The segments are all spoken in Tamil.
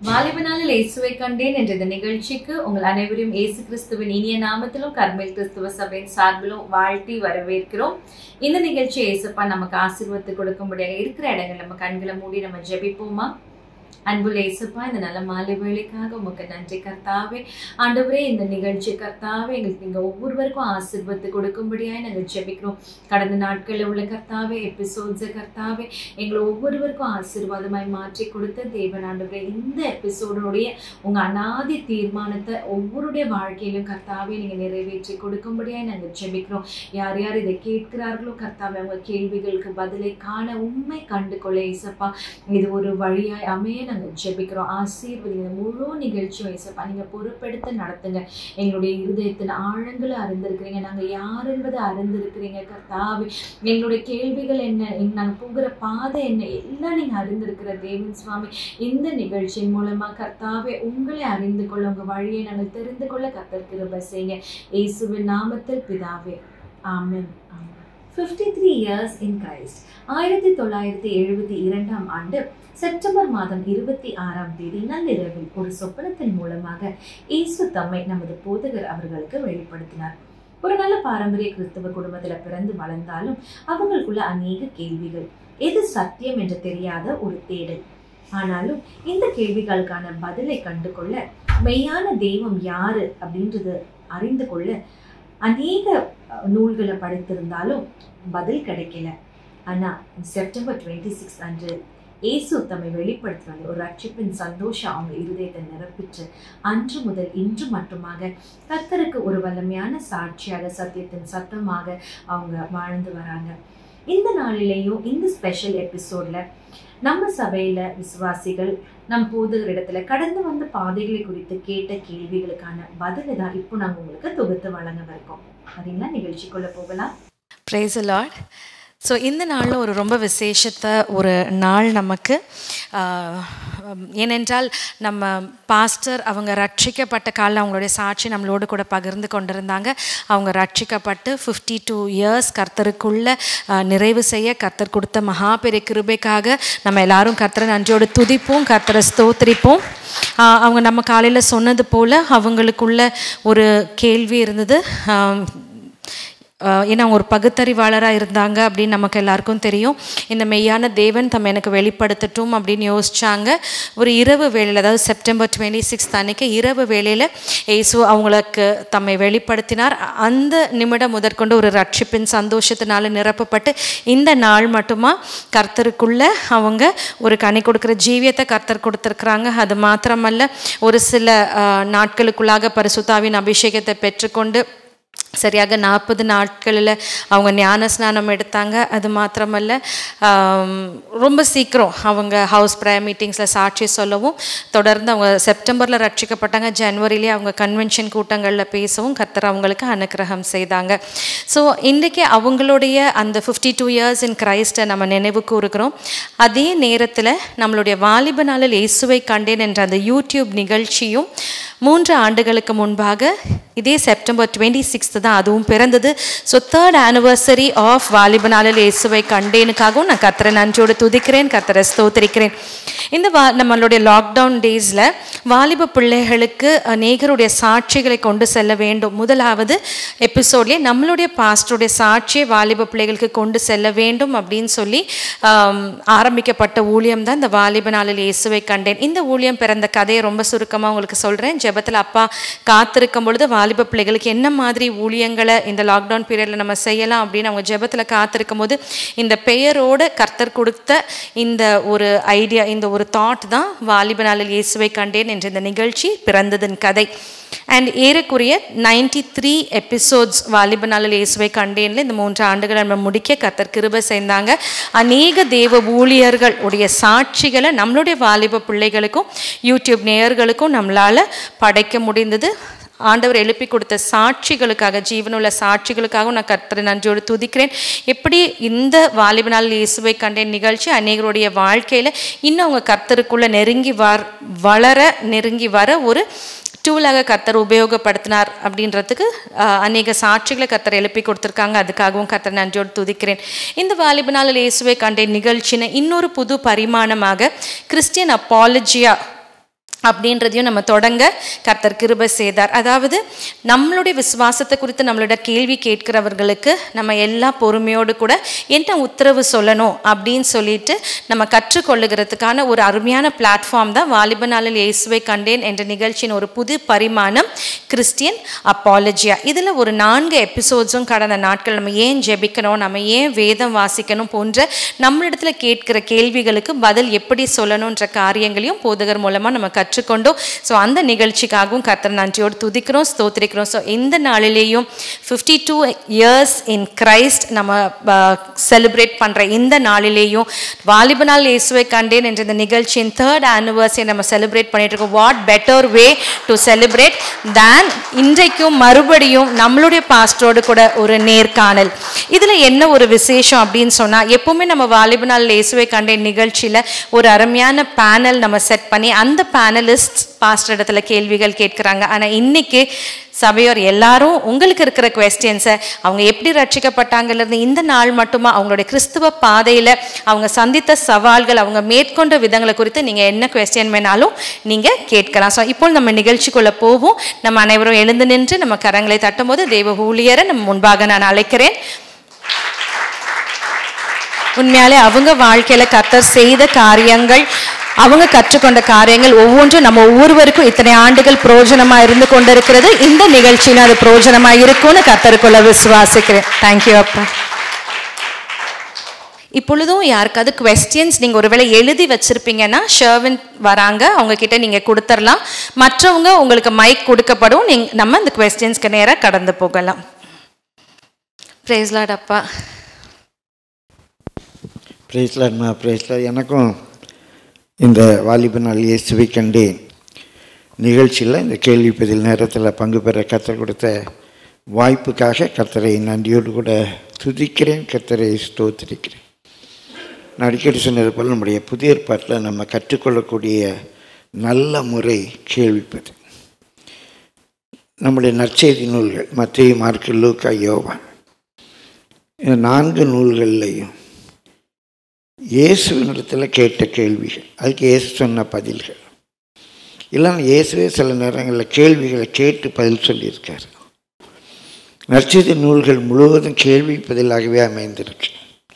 வாலிபனாலில் இயேசுவை கண்டேன் என்ற இந்த நிகழ்ச்சிக்கு உங்கள் அனைவரையும் இயேசு கிறிஸ்துவின் இனிய நாமத்திலும் கர்மேல் கிறிஸ்துவ சபையின் சார்பிலும் வாழ்த்தி வரவேற்கிறோம் இந்த நிகழ்ச்சி இயேசுப்பா நமக்கு ஆசீர்வத்து கொடுக்கும்படியாக இருக்கிற இடங்கள் நம்ம கண்களை மூடி நம்ம ஜெபிப்போமா அன்புள்ள இயேசுப்பா இந்த நல்ல மாலை வேலைக்காக உமக்கு நன்றி கர்த்தாவே ஆண்டவரே இந்த நிகழ்ச்சி கர்த்தாவே எங்களுக்கு நீங்க ஒவ்வொருவருக்கும் ஆசீர்வத்து கொடுக்கும்படியாய் நாங்கள் ஜெபிக்கிறோம் கடந்த நாட்களில் உள்ள கர்த்தாவே எபிசோட்ஸ் கர்த்தாவே எங்களை ஒவ்வொருவருக்கும் ஆசீர்வாதமாய் மாற்றி கொடுத்த தேவன் ஆண்டவரே இந்த எபிசோடுடைய உங்க அனாதி தீர்மானத்தை ஒவ்வொருடைய வாழ்க்கையிலும் கர்த்தாவே நீங்க நிறைவேற்றி கொடுக்கும்படியாய் நாங்கள் ஜெபிக்கிறோம் யார் யார் இதை கேட்கிறார்களோ கர்த்தாவே அவங்க கேள்விகளுக்கு பதிலை காண உண்மை கண்டு கொள்ள இசப்பா இது ஒரு வழியாய் அமைய நாங்கள் ஜெபிக்கிறோம் ஆசீர்வதிங்க இந்த முழு நிகழ்ச்சியும் இசப்பா நீங்க பொறுப்பெடுத்து நடத்துங்க எங்களுடைய இருதயத்தின் ஆழங்களை அறிந்திருக்கிறீங்க நாங்க யார் என்பதை அறிந்திருக்கிறீங்க கர்த்தாவே எங்களுடைய கேள்விகள் என்ன எங்க- நாங்க போகிற பாதை என்ன எல்லாம் நீங்க அறிந்திருக்கிற தேவன் சுவாமி இந்த நிகழ்ச்சியின் மூலமா கர்த்தாவே உங்களை அறிந்து கொள்ள உங்க வழியை நாங்கள் தெரிந்து கொள்ள கர்த்தர் கிருபை செய்யுங்க இயேசுவின் நாமத்தில் பிதாவே ஆமென் ஆமென் fifty three years in Christ ஆயிரத்தி தொள்ளாயிரத்தி எழுபத்தி இரண்டாம் ஆண்டு செப்டம்பர் மாதம் இருபத்தி ஆறாம் தேதி நள்ளிரவில் ஒரு சொப்பனத்தின் மூலமாக இயேசு தம்மை நமது போதகர் அவர்களுக்கு வெளிப்படுத்தினார் ஒரு நல்ல பாரம்பரிய கிறிஸ்தவ குடும்பத்துல பிறந்து வளர்ந்தாலும் அவங்களுக்குள்ள அநேக கேள்விகள் எது சத்தியம் என்று தெரியாத ஒரு தேடல் ஆனாலும் இந்த கேள்விகளுக்கான பதிலை கண்டு கொள்ள மெய்யான தெய்வம் யாரு அப்படின்றது அறிந்து கொள்ள அநேக அஹ், நூல்களை படித்திருந்தாலும் பதில் கிடைக்கல ஆனா செப்டம்பர் டுவெண்ட்டி சிக்ஸ் அன்று இயேசு தம்மை வெளிப்படுத்துறாங்க ஒரு ரட்சிப்பின் சந்தோஷம் அவங்க இருதயத்தை நிரப்பிச்சு அன்று முதல் இன்று மட்டுமாக கர்த்தருக்கு ஒரு வல்லமையான சாட்சியாக சத்தியத்தின் சத்தமாக அவங்க வாழ்ந்து வராங்க இந்த நாளிலேயும் இந்த ஸ்பெஷல் எபிசோட்ல நம்ம சபையில விசுவாசிகள் நம் போதகரிடத்துல கடந்து வந்த பாதைகளை குறித்து கேட்ட கேள்விகளுக்கான பதிலை தான் இப்போ நாங்க உங்களுக்கு தொகுத்து வழங்க இருக்கோம் சரிங்களா நிகழ்ச்சிக்குள்ள போகலாம் ப்ரைஸ் லார்ட் ஸோ இந்த நாளில் ஒரு ரொம்ப விசேஷத்த ஒரு நாள் நமக்கு ஆஹ், ஏனென்றால் நம்ம பாஸ்டர் அவங்க ரட்சிக்கப்பட்ட காலில் அவங்களுடைய சாட்சி நம்மளோடு கூட பகிர்ந்து கொண்டிருந்தாங்க அவங்க ரட்சிக்கப்பட்டு ஃபிஃப்டி டூ இயர்ஸ் கர்த்தருக்குள்ள ஆஹ், நிறைவு செய்ய கர்த்தர் கொடுத்த மகா பெரிய கிருபைக்காக நம்ம எல்லாரும் கர்த்தரை நன்றியோடு துதிப்போம் கர்த்தரை ஸ்தோத்திரிப்போம் ஆஹ், அவங்க நம்ம காலையில் சொன்னது போல் அவங்களுக்குள்ள ஒரு கேள்வி இருந்தது ஆஹ், ஆஹ் ஏன்னா அவங்க ஒரு பகுத்தறிவாளராக இருந்தாங்க அப்படின்னு நமக்கு எல்லாருக்கும் தெரியும் இந்த மெய்யான தேவன் தம் எனக்கு வெளிப்படுத்தட்டும் அப்படின்னு யோசிச்சாங்க ஒரு இரவு வேளையில் அதாவது செப்டம்பர் டுவெண்ட்டி சிக்ஸ்த் அன்னைக்கு இரவு வேளையில் இயேசு அவங்களுக்கு தம்மை வெளிப்படுத்தினார் அந்த நிமிடம் முதற்கொண்டு ஒரு ரட்சிப்பின் சந்தோஷத்தினால நிரப்பப்பட்டு இந்த நாள் மட்டுமா கர்த்தருக்குள்ள அவங்க ஒரு கனி கொடுக்குற ஜீவியத்தை கர்த்தர் கொடுத்துருக்குறாங்க அது மாத்திரமல்ல ஒரு சில ஆஹ், நாட்களுக்குள்ளாக பரிசுத்தாவின் அபிஷேகத்தை பெற்றுக்கொண்டு சரியாக நாற்பது நாட்களில் அவங்க ஞான ஸ்நானம் எடுத்தாங்க அது மாத்திரமல்ல ஆம், ரொம்ப சீக்கிரம் அவங்க ஹவுஸ் ப்ரேயர் மீட்டிங்ஸில் சாட்சி சொல்லவும் தொடர்ந்து அவங்க செப்டம்பரில் ரட்சிக்கப்பட்டாங்க ஜனவரியிலே அவங்க கன்வென்ஷன் கூட்டங்களில் பேசவும் கர்த்தர் அவங்களுக்கு அனுக்கிரகம் செய்தாங்க ஸோ இன்றைக்கி அவங்களுடைய அந்த ஃபிஃப்டி டூ இயர்ஸ் இன் கிரைஸ்ட்டை நம்ம நினைவு கூறுகிறோம் அதே நேரத்தில் நம்மளுடைய வாலிப நாளில் இயேசுவை கண்டேன் என்ற அந்த யூடியூப் நிகழ்ச்சியும் மூன்று ஆண்டுகளுக்கு முன்பாக இதே செப்டம்பர் டுவெண்ட்டி சிக்ஸ்த்து தான் அதுவும் பிறந்தது ஸோ தேர்ட் ஆனிவர்சரி ஆஃப் வாலிப நாளில் இயேசுவை கண்டேனுக்காகவும் நான் கத்தரை நன்றியோடு துதிக்கிறேன் கத்தரை ஸ்தோத்திரிக்கிறேன் இந்த வா நம்மளுடைய லாக்டவுன் டேஸில் வாலிப பிள்ளைகளுக்கு அநேகருடைய சாட்சிகளை கொண்டு செல்ல வேண்டும் முதலாவது எபிசோட்லேயே நம்மளுடைய பாஸ்டருடைய சாட்சியை வாலிப பிள்ளைகளுக்கு கொண்டு செல்ல வேண்டும் அப்படின்னு சொல்லி ஆம், ஆரம்பிக்கப்பட்ட ஊழியம் தான் இந்த வாலிப நாளில் இயேசுவை கண்டேன் இந்த ஊழியம் பிறந்த கதையை ரொம்ப சுருக்கமாக உங்களுக்கு சொல்கிறேன் ஜெபத்தில் அப்பா காத்திருக்கும் பொழுது வாலிப பிள்ளைகளுக்கு என்ன மாதிரி ஊழியங்களை இந்த லாக்டவுன் பீரியடில் நம்ம செய்யலாம் அப்படின்னு அவங்க ஜெபத்தில் காத்திருக்கும் போது இந்த பெயரோடு கர்த்தர் கொடுத்த இந்த ஒரு ஐடியா இந்த ஒரு தாட் தான் வாலிப நாளில் இயேசுவை கண்டேன் என்ற இந்த நிகழ்ச்சி பிறந்ததன் கதை அண்ட் ஏறக்குறைய நைன்டி த்ரீ எபிசோட்ஸ் வாலிப நாளில் இயேசுவை கண்டேன்ல இந்த மூன்று ஆண்டுகள் நம்ம முடிக்க கர்த்தர் கிருபை செய்தாங்க அநேக தேவ ஊழியர்கள் உடைய சாட்சிகளை நம்மளுடைய வாலிப பிள்ளைகளுக்கும் யூடியூப் நேயர்களுக்கும் நம்மளால் படைக்க முடிந்தது ஆண்டவர் எழுப்பி கொடுத்த சாட்சிகளுக்காக ஜீவனுள்ள சாட்சிகளுக்காகவும் நான் கர்த்தரை நன்றியோடு துதிக்கிறேன் எப்படி இந்த வாலிப நாள் இயேசுவை கண்டேன் நிகழ்ச்சி அநேகருடைய வாழ்க்கையில் இன்னும் அவங்க கர்த்தருக்குள்ளே நெருங்கி வர் வளர நெருங்கி வர ஒரு டூலாக கர்த்தர் உபயோகப்படுத்தினார் அப்படின்றதுக்கு ஆஹ், அநேக சாட்சிகளை கர்த்தர் எழுப்பி கொடுத்துருக்காங்க அதுக்காகவும் கர்த்தர் நன்றியோடு துதிக்கிறேன் இந்த வாலிப நாளில் இயேசுவை கண்டேன் நிகழ்ச்சின இன்னொரு புது பரிமாணமாக கிறிஸ்டியன் அப்பாலஜியா அப்படின்றதையும் நம்ம தொடங்க கர்த்தர் கிருபை செய்தார் அதாவது நம்மளுடைய விசுவாசத்தை குறித்து நம்மளோட கேள்வி கேட்கிறவர்களுக்கு நம்ம எல்லா பொறுமையோடு கூட என்ன உத்தரவு சொல்லணும் அப்படின்னு சொல்லிட்டு நம்ம கற்றுக்கொள்ளுகிறதுக்கான ஒரு அருமையான பிளாட்ஃபார்ம் தான் வாலிப நாளில் இயேசுவை கண்டேன் என்ற நிகழ்ச்சியின் ஒரு புது பரிமாணம் கிறிஸ்டியன் அப்பாலஜியா இதில் ஒரு நான்கு எபிசோட்ஸும் கடந்த நாட்கள் நம்ம ஏன் ஜெபிக்கணும் நம்ம ஏன் வேதம் வாசிக்கணும் போன்ற நம்மளிடத்துல கேட்கிற கேள்விகளுக்கு பதில் எப்படி சொல்லணுன்ற காரியங்களையும் போதகர் மூலமாக நம்ம கற்றுக்கொண்டோம் ஸோ அந்த நிகழ்ச்சிக்காகவும் கர்த்தர் நன்றியோடு துதிக்கிறோம் ஸ்தோத்திரிக்கிறோம் ஸோ இந்த நாளிலேயும் fifty two years in Christ நம்ம செலிப்ரேட் பண்ணுற இந்த நாளிலேயும் வாலிப நாள் இயேசுவை கண்டேன் என்ற இந்த நிகழ்ச்சியின் தேர்ட் ஆனிவர்சரி நம்ம செலிப்ரேட் பண்ணிட்டு இருக்கோம் what better way to celebrate then இன்றைக்கும் மறுபடியும் நம்மளுடைய பாஸ்டரோடு கூட ஒரு நேர்காணல் இதில் என்ன ஒரு விசேஷம் அப்படின்னு சொன்னால் எப்பவுமே நம்ம வாலிப நாள் இயேசுவை கண்டேன் நிகழ்ச்சியில் ஒரு அருமையான பேனல் நம்ம செட் பண்ணி அந்த பேனலிஸ்ட் பாஸ்டர் இடத்துல கேள்விகள் கேட்குறாங்க ஆனால் இன்னைக்கு சபையோர் எல்லாரும் உங்களுக்கு இருக்கிற கொஸ்டின்ஸை அவங்க எப்படி ரட்சிக்கப்பட்டாங்கலேருந்து இந்த நாள் மட்டுமா அவங்களுடைய கிறிஸ்துவ பாதையில் அவங்க சந்தித்த சவால்கள் அவங்க மேற்கொண்ட விதங்களை குறித்து நீங்கள் என்ன கொஸ்டின் வேணாலும் நீங்கள் கேட்கலாம் ஸோ இப்போ நம்ம நிகழ்ச்சிக்குள்ளே போவோம் நம்ம அனைவரும் எழுந்து நின்று நம்ம கரங்களை தட்டும்போது தெய்வ ஊழியரை நம்ம முன்பாக நான் அழைக்கிறேன் உண்மையாலே அவங்க வாழ்க்கையில கத்தர் செய்த காரியங்கள் அவங்க கற்றுக்கொண்ட காரியங்கள் ஒவ்வொன்றும் நம்ம ஒவ்வொருவருக்கும் இத்தனை ஆண்டுகள் பிரயோஜனமா இருந்து கொண்டிருக்கிறது இந்த நிகழ்ச்சியில அது பிரயோஜனமா இருக்கும்னு கத்தருக்குள்ள விசுவாசிக்கிறேன் தேங்க்யூ அப்பா இப்பொழுதும் யாருக்காவது கொஸ்டின்ஸ் நீங்கள் ஒருவேளை எழுதி வச்சிருப்பீங்கன்னா ஷர்வின் வராங்க அவங்க கிட்ட நீங்கள் கொடுத்துடலாம் மற்றவங்க உங்களுக்கு மைக் கொடுக்கப்படும் நீங்க நம்ம இந்த கொஸ்டின்ஸ்க்கு நேராக கடந்து போகலாம் பிரேஸ்லாட் அப்பா பிரேஸ்லாட்மா பிரேஸ்லாட் எனக்கும் இந்த வாலிப நாள் இயேசுவை கண்டேன் நிகழ்ச்சியில் இந்த கேள்வி பதில் நேரத்தில் பங்கு பெற கத்தர் கொடுத்த வாய்ப்புக்காக கத்தரை நன்றியோடு கூட துதிக்கிறேன் கத்தரை ஸ்தோத்திரிக்கிறேன் நான் அடிக்கடி சொன்னது போல் நம்முடைய புதிய ஏற்பாட்டில் நம்ம கற்றுக்கொள்ளக்கூடிய நல்ல முறை கேள்விப்பது நம்முடைய நற்செய்தி நூல்கள் மத்திய மார்க்கு லூக்கா யோவான் இந்த நான்கு நூல்கள்லையும் இயேசுவினிடத்தில் கேட்ட கேள்விகள் அதுக்கு இயேசு சொன்ன பதில்கள் இல்லைன்னா இயேசுவே சில நேரங்களில் கேள்விகளை கேட்டு பதில் சொல்லியிருக்காரு நற்செய்தி நூல்கள் முழுவதும் கேள்வி பதிலாகவே அமைந்திருக்கு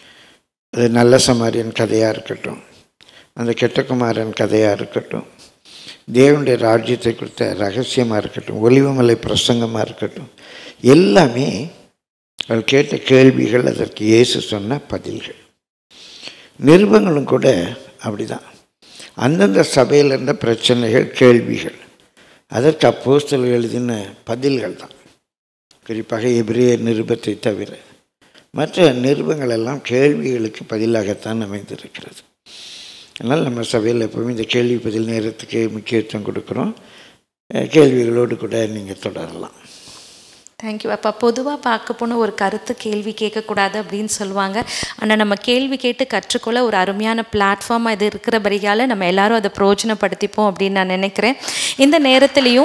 அது நல்ல சமாரியன் கதையாக இருக்கட்டும் அந்த கெட்டகுமாரன் கதையாக இருக்கட்டும் தேவனுடைய ராஜ்யத்தை கொடுத்த ரகசியமாக இருக்கட்டும் ஒலிவமலை பிரசங்கமாக இருக்கட்டும் எல்லாமே அவர் கேட்ட கேள்விகள் அதற்கு இயேசு சொன்ன பதில்கள் நிருபங்களும் கூட அப்படிதான் அந்தந்த சபையில் இருந்த பிரச்சனைகள் கேள்விகள் அதற்கு அப்போஸ்தலர் எழுதின பதில்கள் தான் குறிப்பாக எபிரேய நிருபத்தை தவிர மற்ற நிருபங்கள் எல்லாம் கேள்விகளுக்கு பதிலாகத்தான் அமைந்திருக்கிறது அதனால் நம்ம சபையில் எப்பவுமே இந்த கேள்வி பதில் நேரத்துக்கு முக்கியத்துவம் கொடுக்குறோம் அஹ் கேள்விகளோடு கூட நீங்கள் தொடரலாம் தேங்க்யூ அப்பா பொதுவாக பார்க்க போன ஒரு கருத்து கேள்வி கேட்கக்கூடாது அப்படின்னு சொல்லுவாங்க ஆனால் நம்ம கேள்வி கேட்டு கற்றுக்கொள்ள ஒரு அருமையான பிளாட்ஃபார்மாக இது இருக்கிறபடியால் நம்ம எல்லாரும் அதை பிரயோஜனப்படுத்திப்போம் அப்படின்னு நான் நினைக்கிறேன் இந்த நேரத்துலையும்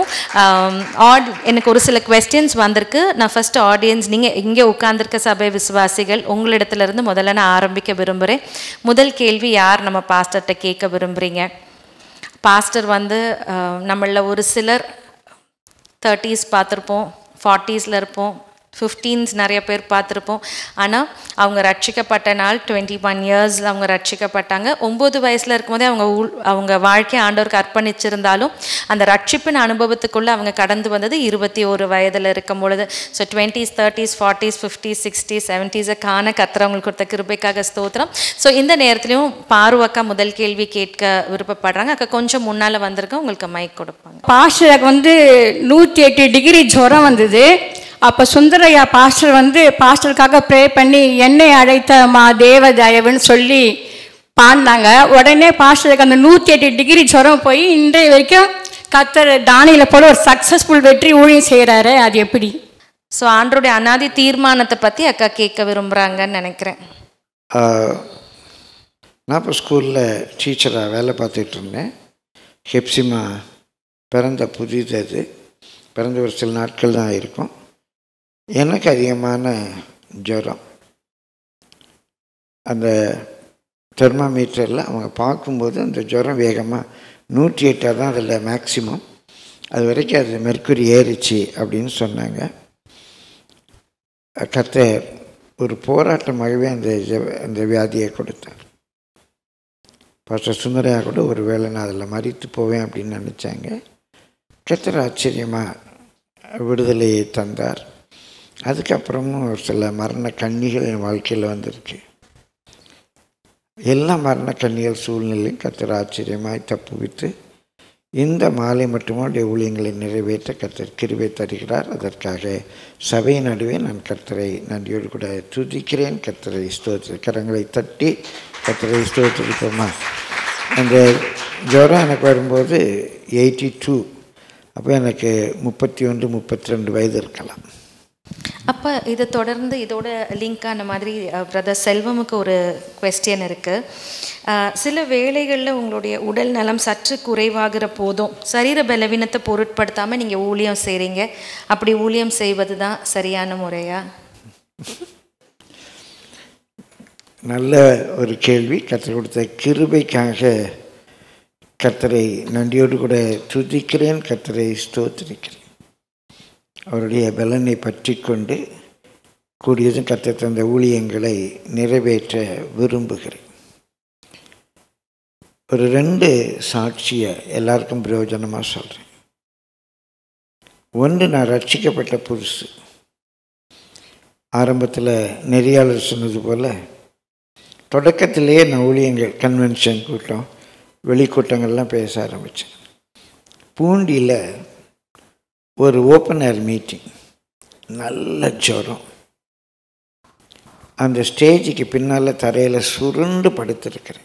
ஆட் எனக்கு ஒரு சில கொஸ்டின்ஸ் வந்திருக்கு நான் ஃபஸ்ட்டு ஆடியன்ஸ் நீங்கள் இங்கே உட்கார்ந்திருக்க சபை விசுவாசிகள் உங்களிடத்துலேருந்து முதல்ல நான் ஆரம்பிக்க விரும்புகிறேன் முதல் கேள்வி யார் நம்ம பாஸ்டர்கிட்ட கேட்க விரும்புகிறீங்க பாஸ்டர் வந்து நம்மளில் ஒரு சிலர் தேர்ட்டிஸ் பார்த்துருப்போம் ஃபார்ட்டிஸில் இருப்போம் ஃபிஃப்டீன்ஸ் நிறைய பேர் பார்த்துருப்போம் ஆனால் அவங்க ரட்சிக்கப்பட்ட நாள் டுவெண்ட்டி ஒன் இயர்ஸ் அவங்க ரட்சிக்கப்பட்டாங்க ஒம்பது வயசில் இருக்கும்போதே அவங்க உள் அவங்க வாழ்க்கை ஆண்டவருக்கு அர்ப்பணிச்சிருந்தாலும் அந்த ரட்சிப்பின் அனுபவத்துக்குள்ளே அவங்க கடந்து வந்தது இருபத்தி ஒரு வயதில் இருக்கும் பொழுது so twenties thirties forties fifties sixties செவன்ட்டீஸை காண கத்துறவங்களுக்கு கொடுத்த கிருபைக்காக ஸ்தோத்திரம் ஸோ இந்த நேரத்துலையும் பார்வக்கா முதல் கேள்வி கேட்க விருப்பப்படுறாங்க அக்கா கொஞ்சம் முன்னால் வந்திருக்க உங்களுக்கு மைக் கொடுப்பாங்க பாஸ்டருக்கு வந்து நூற்றி எட்டு டிகிரி ஜுரம் வந்தது அப்போ சுந்தரையா பாஸ்டர் வந்து பாஸ்டருக்காக ப்ரே பண்ணி என்னை அழைத்த மா தேவ தயவுன்னு சொல்லி பாடினாங்க உடனே பாஸ்டருக்கு அந்த நூற்றி எட்டு டிகிரி ஜுரம் போய் இன்றைய வரைக்கும் கத்தர் தானியில போல ஒரு சக்ஸஸ்ஃபுல் வெற்றி ஊழியம் செய்கிறாரு அது எப்படி ஸோ ஆண்டருடைய அனாதி தீர்மானத்தை பற்றி அக்கா கேட்க விரும்புகிறாங்கன்னு நினைக்கிறேன் ஆஹ், நான் இப்போ ஸ்கூலில் டீச்சராக வேலை பார்த்துட்டு இருந்தேன் ஹெப்சிமா பிறந்த புதிது அது பிறந்த ஒரு சில நாட்கள் தான் இருக்கும் எனக்கு அதிகமான ஜுரம் அந்த தெர்மாமீட்டரில் அவங்க பார்க்கும்போது அந்த ஜுரம் வேகமாக நூற்றி எட்டாக தான் அதில் மேக்சிமம் அது வரைக்கும் அது மெர்க்குரி ஏறிச்சு அப்படின்னு சொன்னாங்க கர்த்தர் ஒரு போராட்டமாகவே அந்த ஜெப- அந்த வியாதியை கொடுத்தார் பாஸ்டர் சுந்தரையா கூட ஒரு வேளை நான் அதில் மறித்து போவேன் அப்படின்னு நினச்சாங்க கர்த்தர் ஆச்சரியமாக விடுதலையை தந்தார் அதுக்கப்புறமும் ஒரு சில மரண கன்னிகள் என் வாழ்க்கையில் வந்திருக்கு எல்லா மரண கன்னிகள் சூழ்நிலையும் கர்த்தர் ஆச்சரியமாய் தப்புவித்து இந்த மாலை மட்டும் அவருடைய ஊழியங்களை நிறைவேற்ற கர்த்தர் கிருபை தருகிறார் அதற்காக சபை நடுவே நான் கர்த்தரை நன்றியோடு கூட துதிக்கிறேன் கர்த்தரை ஸ்தோத்திர கரங்களை தட்டி கர்த்தரை ஸ்தோத்திரிப்போமா அந்த ஜுரம் எனக்கு வரும்போது எயிட்டி டூ அப்போ எனக்கு முப்பத்தி ஒன்று முப்பத்தி ரெண்டு வயது இருக்கலாம் அப்போ இதை தொடர்ந்து இதோட லிங்கான மாதிரி பிரதர் செல்வமுக்கு ஒரு கொஸ்டின் இருக்குது சில வேளைகளில் உங்களுடைய உடல் நலம் சற்று குறைவாகிற போதும் சரீர பலவீனத்தை பொருட்படுத்தாமல் நீங்கள் ஊழியம் செய்கிறீங்க அப்படி ஊழியம் செய்வது தான் சரியான முறையா நல்ல ஒரு கேள்வி கர்த்தர் கொடுத்த கிருபைக்காக கர்த்தரை நன்றியோடு கூட துதிக்கிறேன் கர்த்தரை ஸ்தோத்திரிக்கிறேன் அவருடைய பலனை பற்றி கொண்டு கூடியதும் கர்த்தர் தந்த ஊழியங்களை நிறைவேற்ற விரும்புகிறேன் ஒரு ரெண்டு சாட்சியை எல்லாருக்கும் பிரயோஜனமாக சொல்கிறேன் ஒன்று நான் ரட்சிக்கப்பட்ட புதுசு ஆரம்பத்தில் நெறியாளர் சொன்னது போல் தொடக்கத்திலேயே நான் ஊழியங்கள் கன்வென்ஷன் கூட்டம் வெளிக்கூட்டங்கள்லாம் பேச ஆரம்பித்தேன் பூண்டியில் ஒரு ஓப்பன் ஏர் மீட்டிங் நல்ல ஜுரம் அந்த ஸ்டேஜுக்கு பின்னால் தரையில் சுருண்டு படுத்திருக்கிறேன்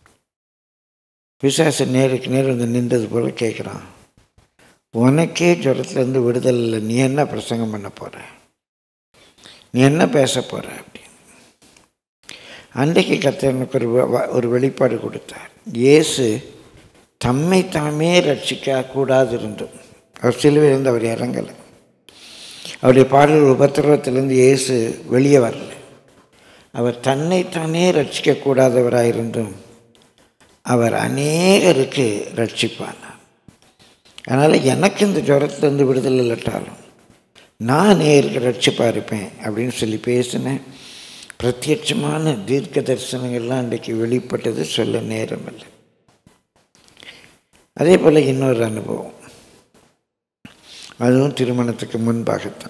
பிசாசு நேருக்கு நேர் வந்து நின்றது போல் கேட்குறான் உனக்கே ஜுரத்துலேருந்து விடுதலை இல்லை நீ என்ன பிரசங்கம் பண்ண போகிற நீ என்ன பேச போகிற அப்படின்னு அன்றைக்கு கர்த்தர் எனக்கு ஒரு வ- வ- ஒரு வெளிப்பாடு கொடுத்தார் இயேசு தம்மை தாமே ரட்சிக்க கூடாது இருந்தும் அவர் சிலுவையிலிருந்து அவர் இறங்கலை அவருடைய பாடல் உபத்திரவத்திலிருந்து இயேசு வெளியே வரல அவர் தன்னைத்தானே ரட்சிக்க கூடாதவராயிருந்தும் அவர் அநேகருக்கு ரட்சிப்பானார் அதனால் எனக்கு இந்த ஜுரத்துலேருந்து விடுதலை இல்லாட்டாலும் நான் நேருக்கு ரட்சிப்பாக இருப்பேன் அப்படின்னு சொல்லி பேசினேன் பிரத்யட்சமான தீர்க்க தரிசனங்கள்லாம் அன்றைக்கு வெளிப்பட்டது சொல்ல நேரம் இல்லை அதே போல் இன்னொரு அனுபவம் அதுவும் திருமணத்துக்கு முன்பாகத்தான்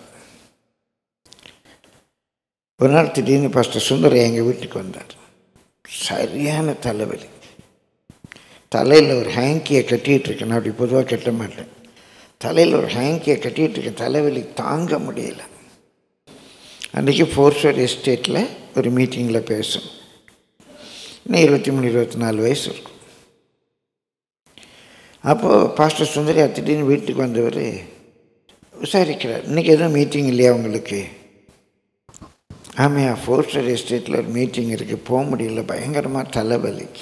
ஒரு நாள் திடீர்னு பாஸ்டர் சுந்தரம் எங்கள் வீட்டுக்கு வந்தார் சரியான தலைவலி தலையில் ஒரு ஹேங்கியை கட்டிகிட்டு இருக்கேன் நான் அப்படி பொதுவாக கட்ட மாட்டேன் தலையில் ஒரு ஹேங்கியை கட்டிகிட்டு இருக்கேன் தலைவலி தாங்க முடியல அன்றைக்கி ஃபோர்ஸ்வர் எஸ்டேட்டில் ஒரு மீட்டிங்கில் பேசணும் இன்னும் இருபத்தி மூணு இருபத்தி நாலு வயசு இருக்கும் அப்போது பாஸ்டர் சுந்தரி திடீர்னு வீட்டுக்கு வந்தவர் விசாரிக்கிறார் இன்றைக்கி எதுவும் மீட்டிங் இல்லையா உங்களுக்கு ஆமையா ஃபோர்ஸ்டர் எஸ்டேட்டில் ஒரு மீட்டிங் இருக்குது போக முடியல பயங்கரமாக தலைவலிக்கு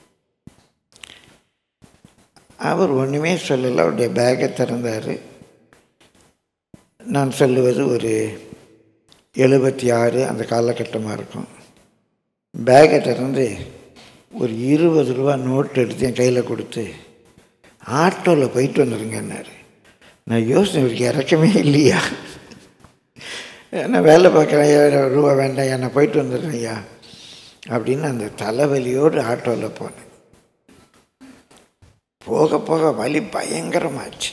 அவர் ஒன்றுமே சொல்லலை அவருடைய பேக்கை திறந்தார் நான் சொல்லுவது ஒரு எழுபத்தி ஆறு அந்த காலகட்டமாக இருக்கும் பேக்கை திறந்து ஒரு இருபது ரூபா நோட்டு எடுத்து என் கையில் கொடுத்து ஆட்டோவில் போயிட்டு வந்துருங்கன்னாரு நான் யோசனை இவருக்கு இறக்கமே இல்லையா நான் வேலை பார்க்குறேன் ஐயா ரூபா வேண்டாம் ஐயா நான் போயிட்டு வந்துடுறேன் ஐயா அப்படின்னு அந்த தலைவலியோடு ஆட்டோவில் போனேன் போக போக வலி பயங்கரமாச்சு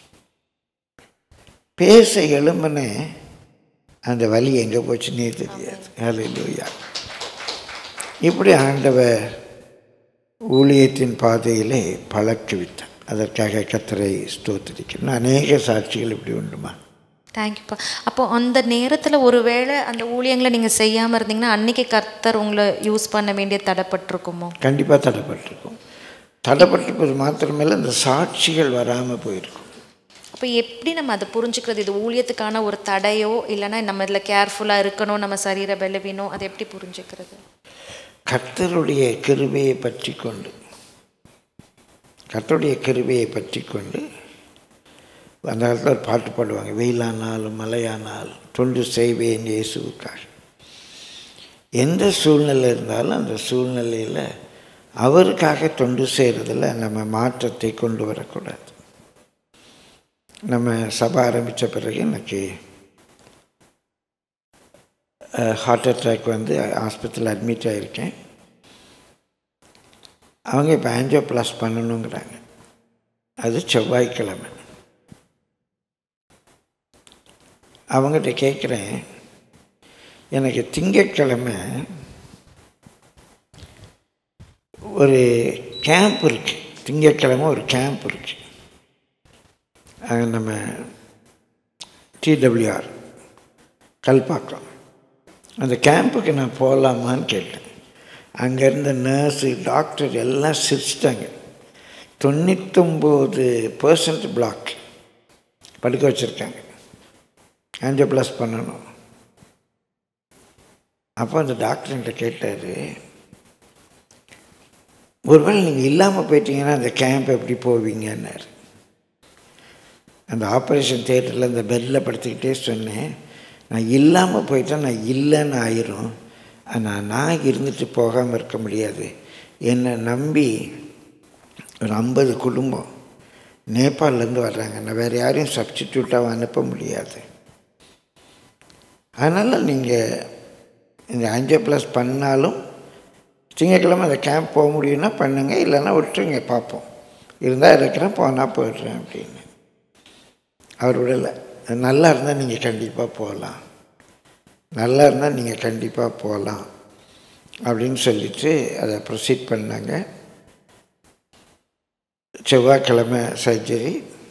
பேச எழும்புனே அந்த வலி எங்கே போச்சுன்னே தெரியாது ஹalleluya இப்படி ஆண்டவர் ஊழியத்தின் பாதையிலே பழக்குவித்தார் அதற்காக கத்தரை ஸ்தோத்திரிக்கிறேன் அநேக சாட்சிகள் இப்படி உண்டுமா தேங்க்யூப்பா அப்போ அந்த நேரத்தில் ஒருவேளை அந்த ஊழியங்களை நீங்கள் செய்யாமல் இருந்தீங்கன்னா அன்னைக்கு கர்த்தர் உங்களை யூஸ் பண்ண வேண்டிய தடைப்பட்டிருக்குமோ கண்டிப்பாக தடைப்பட்டிருக்கும் தடைப்பட்டிருப்பது மாத்திரமல்ல இந்த சாட்சிகள் வராமல் போயிருக்கும் அப்போ எப்படி நம்ம அதை புரிஞ்சுக்கிறது இது ஊழியத்துக்கான ஒரு தடையோ இல்லைன்னா நம்ம இதில் கேர்ஃபுல்லாக இருக்கணும் நம்ம சரீர பலவீனம் அதை எப்படி புரிஞ்சுக்கிறது கர்த்தருடைய கிருபையை பற்றி கொண்டு கர்த்தருடைய கிருபையை பற்றி கொண்டு அந்த காலத்தில் ஒரு பாட்டு பாடுவாங்க வெயிலானாலும் மழையானாலும் தொண்டு செய்வேன் இயேசுவுக்காக எந்த சூழ்நிலை இருந்தாலும் அந்த சூழ்நிலையில் அவருக்காக தொண்டு செய்கிறதுல நம்ம மாற்றத்தை கொண்டு வரக்கூடாது நம்ம சபை ஆரம்பித்த பிறகு எனக்கு ஹார்ட் அட்டாக் வந்து ஆஸ்பத்திரியில் அட்மிட் ஆகியிருக்கேன் அவங்க இப்போ ஆன்ஜியோ ப்ளஸ் பண்ணணுங்கிறாங்க அது செவ்வாய்க்கிழமை அவங்ககிட்ட கேட்குறேன் எனக்கு திங்கட்கிழமை ஒரு கேம்ப் இருக்குது திங்கட்கிழமை ஒரு கேம்ப் இருக்குது அங்கே நம்ம டிடபிள்யூஆர் கல்பாக்கம் அந்த கேம்புக்கு நான் போகலாமான்னு கேட்டேன் அங்கே இருந்த நர்ஸு டாக்டர் எல்லாம் சிரிச்சிட்டாங்க தொண்ணூத்தொம்பது பர்சன்ட் பிளாக் படுக்க வச்சுருக்காங்க ஆன்ஜோ ப்ளஸ் பண்ணணும் அப்போ அந்த டாக்டர் என்கிட்ட கேட்டார் ஒருவேளை நீங்கள் இல்லாமல் போயிட்டீங்கன்னா அந்த கேம்ப் எப்படி போவீங்கன்னாரு அந்த ஆப்ரேஷன் தேட்டரில் அந்த பெட்டில் படுத்துக்கிட்டே சொன்னேன் நான் இல்லாமல் போயிட்டா நான் இல்லைன்னு ஆயிரும் ஆனால் நான் இருந்துட்டு போகாமல் இருக்க முடியாது என்னை நம்பி ஒரு ஐம்பது குடும்பம் நேபாளிலேருந்து வர்றாங்க நான் வேறு யாரையும் சப்ஸ்டிடியூட்டாக அனுப்ப முடியாது அதனால் நீங்கள் இந்த அஞ்சு ப்ளஸ் பண்ணாலும் திங்கக்கிழமை அந்த கேம்ப் போக முடியும்னா பண்ணுங்கள் இல்லைன்னா விட்டுருங்க பார்ப்போம் இருந்தால் இருக்கிறேன் போனால் போயிடுறேன் அப்படின்னு அவர் விடலை நல்லா இருந்தால் நீங்கள் கண்டிப்பாக போகலாம் நல்லா இருந்தால் நீங்கள் கண்டிப்பாக போகலாம் அப்படின்னு சொல்லிட்டு அதை ப்ரொசீட் பண்ணாங்க செவ்வாய்க்கிழமை சர்ஜரி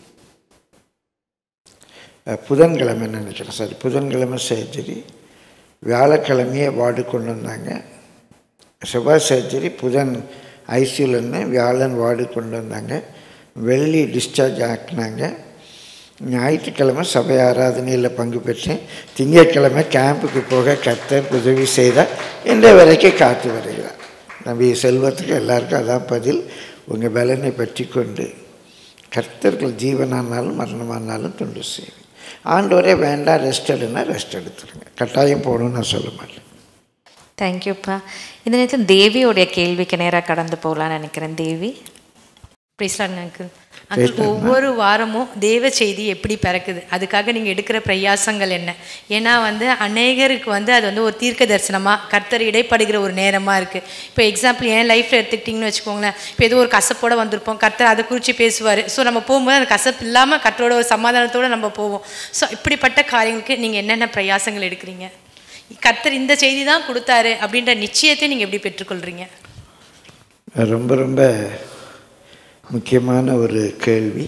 புதன்கிழமை நினைக்கிறேன் சாரி புதன்கிழமை சர்ஜரி வியாழக்கிழமையே வார்டு கொண்டு வந்தாங்க செவ்வாய் சர்ஜரி புதன் ஐசியூலேருந்து வியாழன் வார்டு கொண்டு வந்தாங்க வெள்ளி டிஸ்சார்ஜ் ஆக்கினாங்க ஞாயிற்றுக்கிழமை சபை ஆராதனையில் பங்கு பெற்றேன் திங்கட்கிழமை கேம்புக்கு போக கர்த்தர் உதவி செய்தால் இன்ற வரைக்கும் காத்து வருகிறார் நம்பி செல்வத்துக்கு எல்லாருக்கும் அதான் பதில் உங்கள் பலனை பற்றி கொண்டு கர்த்தர்கள் ஜீவனானாலும் மரணமானாலும் தொண்டு செய்வேன் ஆண்டவரே வேண்டாம் ரெஸ்ட் எடுனா ரெஸ்ட் எடுத்துருங்க கட்டாயம் போகணும்னு நான் சொல்ல மாட்டேன் தேங்க்யூப்பா இந்த நேரத்தில் தேவியோடைய கேள்விக்கு நேராக கடந்து போகலான்னு நினைக்கிறேன் தேவி பிரைஸ்லான் அங்கிள் அங்கிள் ஒவ்வொரு வாரமும் தேவ செய்தி எப்படி பிறக்குது அதுக்காக நீங்கள் எடுக்கிற பிரயாசங்கள் என்ன ஏன்னா வந்து அநேகருக்கு வந்து அது வந்து ஒரு தீர்க்க தரிசனமாக கர்த்தர் இடைப்படுகிற ஒரு நேரமாக இருக்குது இப்போ எக்ஸாம்பிள் என் லைஃப்பில் எடுத்துக்கிட்டிங்கன்னு வச்சுக்கோங்களேன் இப்போ ஏதோ ஒரு கசப்போட வந்திருப்போம் கர்த்தர் அதை குறித்து பேசுவார் ஸோ நம்ம போகும்போது அந்த கசப்பு இல்லாமல் கர்த்தரோட ஒரு சமாதானத்தோடு நம்ம போவோம் ஸோ இப்படிப்பட்ட காரியங்களுக்கு நீங்கள் என்னென்ன பிரயாசங்கள் எடுக்கிறீங்க கர்த்தர் இந்த செய்தி தான் கொடுத்தாரு அப்படின்ற நிச்சயத்தை நீங்கள் எப்படி பெற்றுக்கொள்கிறீங்க ரொம்ப ரொம்ப முக்கியமான ஒரு கேள்வி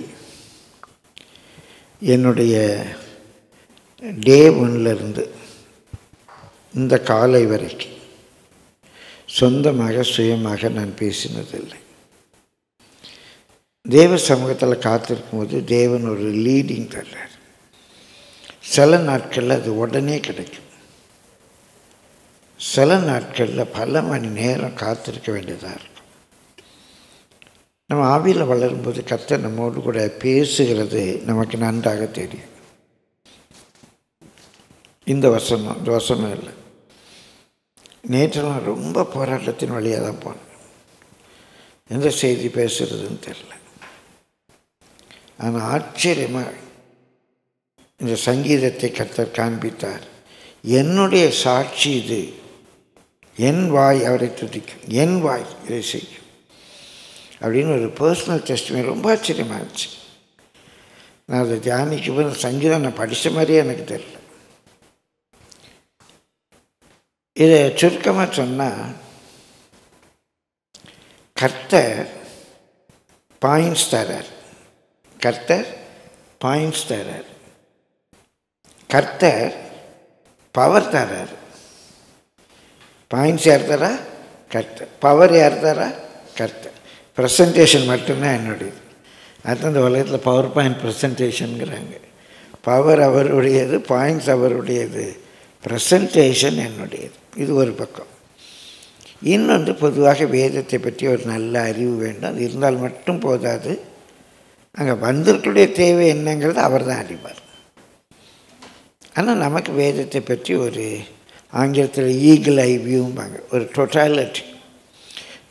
என்னுடைய டே ஒன்லேருந்து இந்த காலை வரைக்கும் சொந்தமாக சுயமாக நான் பேசினதில்லை தேவ சமூகத்தில் காத்திருக்கும் போது தேவன் ஒரு லீடிங் தர்றார் சில நாட்களில் அது உடனே கிடைக்கும் சில நாட்களில் பல மணி நேரம் காத்திருக்க வேண்டியதாக இருக்கும் நம்ம ஆவியில் வளரும்போது கர்த்தர் நம்மோடு கூட பேசுகிறது நமக்கு நன்றாக தெரியும் இந்த வசனம் இந்த வசனம் இல்லை நேற்றெல்லாம் ரொம்ப போராட்டத்தின் வழியாக தான் போனேன் எந்த செய்தி பேசுகிறதுன்னு தெரில ஆனால் ஆச்சரியமாக இந்த சங்கீதத்தை கர்த்தர் காண்பித்தார் என்னுடைய சாட்சி இது என் வாய் அவரை துதிக்கும் என் வாய் இதை செய்யும் அப்படின்னு ஒரு பர்சனல் டெஸ்ட்மே ரொம்ப ஆச்சரியமாக இருந்துச்சு நான் அதை தியானிக்கும் போது சங்கீதம் நான் படித்த மாதிரியே எனக்கு தெரியல இதை சுருக்கமாக சொன்னால் கர்த்தர் பாயிண்ட்ஸ் தரார் கர்த்தர் பாயிண்ட்ஸ் தரார் கர்த்தர் பவர் தரார் பாயிண்ட்ஸ் யார் தரா கர்த்தர் பவர் யார் தரா கர்த்தர் ப்ரெசன்டேஷன் மட்டும்தான் என்னுடையது அதுதான் இந்த உலகத்தில் பவர் பாயிண்ட் ப்ரெசன்டேஷனுங்கிறாங்க பவர் அவருடையது பாயிண்ட்ஸ் அவருடையது ப்ரெசன்டேஷன் என்னுடையது இது ஒரு பக்கம் இன்னொன்று பொதுவாக வேதத்தை பற்றி ஒரு நல்ல அறிவு வேண்டும் அது இருந்தால் மட்டும் போதாது அங்கே வந்திருக்கக்கூடிய தேவை என்னங்கிறது அவர் தான் அறிவார் ஆனால் நமக்கு வேதத்தை பற்றி ஒரு ஆங்கிலத்தில் ஈகிள் ஐ வியூம்பாங்க ஒரு totality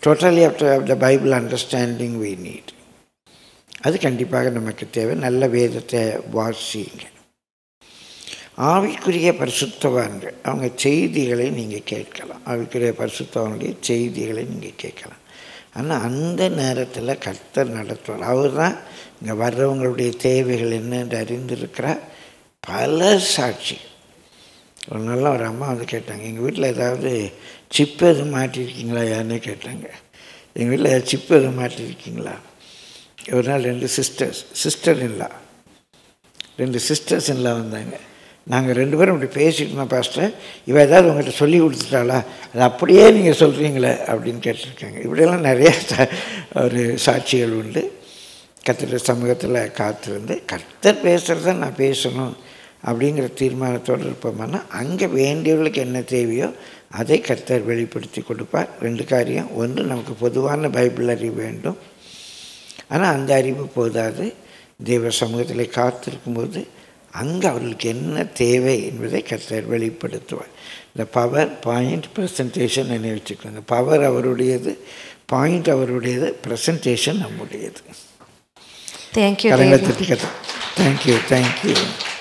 totally after the Bible understanding we need அது கண்டிப்பாக நமக்கு தேவை நல்ல வேதத்தை வாசிங்க ஆவிக்குரிய பரிசுத்தவான்கள் அவங்க செய்திகளை நீங்கள் கேட்கலாம் ஆவிக்குரிய பரிசுத்தவானுடைய செய்திகளை நீங்கள் கேட்கலாம் ஆனால் அந்த நேரத்தில் கர்த்தர் நடத்துவார் அவர் தான் இங்கே வர்றவங்களுடைய தேவைகள் என்னென்று அறிந்திருக்கிறார் பல சாட்சி ஒரு நாள் ஒரு அம்மா வந்து கேட்டாங்க எங்கள் வீட்டில் ஏதாவது சிப்பு எதுவும் மாட்டியிருக்கீங்களா யாருன்னு கேட்டாங்க எங்கள் வீட்டில் ஏதாவது சிப்பு எதுவும் மாட்டியிருக்கீங்களா ஒரு நாள் ரெண்டு சிஸ்டர்ஸ் சிஸ்டர் இல்லா ரெண்டு சிஸ்டர்ஸ் இல்லா வந்தாங்க நாங்கள் ரெண்டு பேரும் இப்படி பேசிட்டு இருந்தோம் பாஸ்டர் இவ ஏதாவது உங்கள்கிட்ட சொல்லி கொடுத்துட்டாளா அது அப்படியே நீங்கள் சொல்கிறீங்களே அப்படின்னு கேட்டிருக்காங்க இப்படியெல்லாம் நிறைய சா- ஒரு சாட்சிகள் உண்டு கர்த்தர் சமூகத்தில் காத்திருந்து கர்த்தர் பேசுகிறத நான் பேசணும் அப்படிங்கிற தீர்மானத்தோடு இருப்போம்னா அங்கே வேண்டியவர்களுக்கு என்ன தேவையோ அதை கர்த்தர் வெளிப்படுத்தி கொடுப்பார் ரெண்டு காரியம் ஒன்று நமக்கு பொதுவான பைபிள் அறிவு வேண்டும் ஆனால் அந்த அறிவு போதாது தேவ சமூகத்தில் காத்திருக்கும்போது அங்கே அவர்களுக்கு என்ன தேவை என்பதை கர்த்தர் வெளிப்படுத்துவார் இந்த பவர் பாயிண்ட் ப்ரெசன்டேஷன் நினைவு வச்சுக்கோங்க பவர் அவருடையது பாயிண்ட் அவருடையது ப்ரெசன்டேஷன் நம்முடையது தேங்க்யூ கரங்களை தட்டி கத்த தேங்க்யூ தேங்க்யூ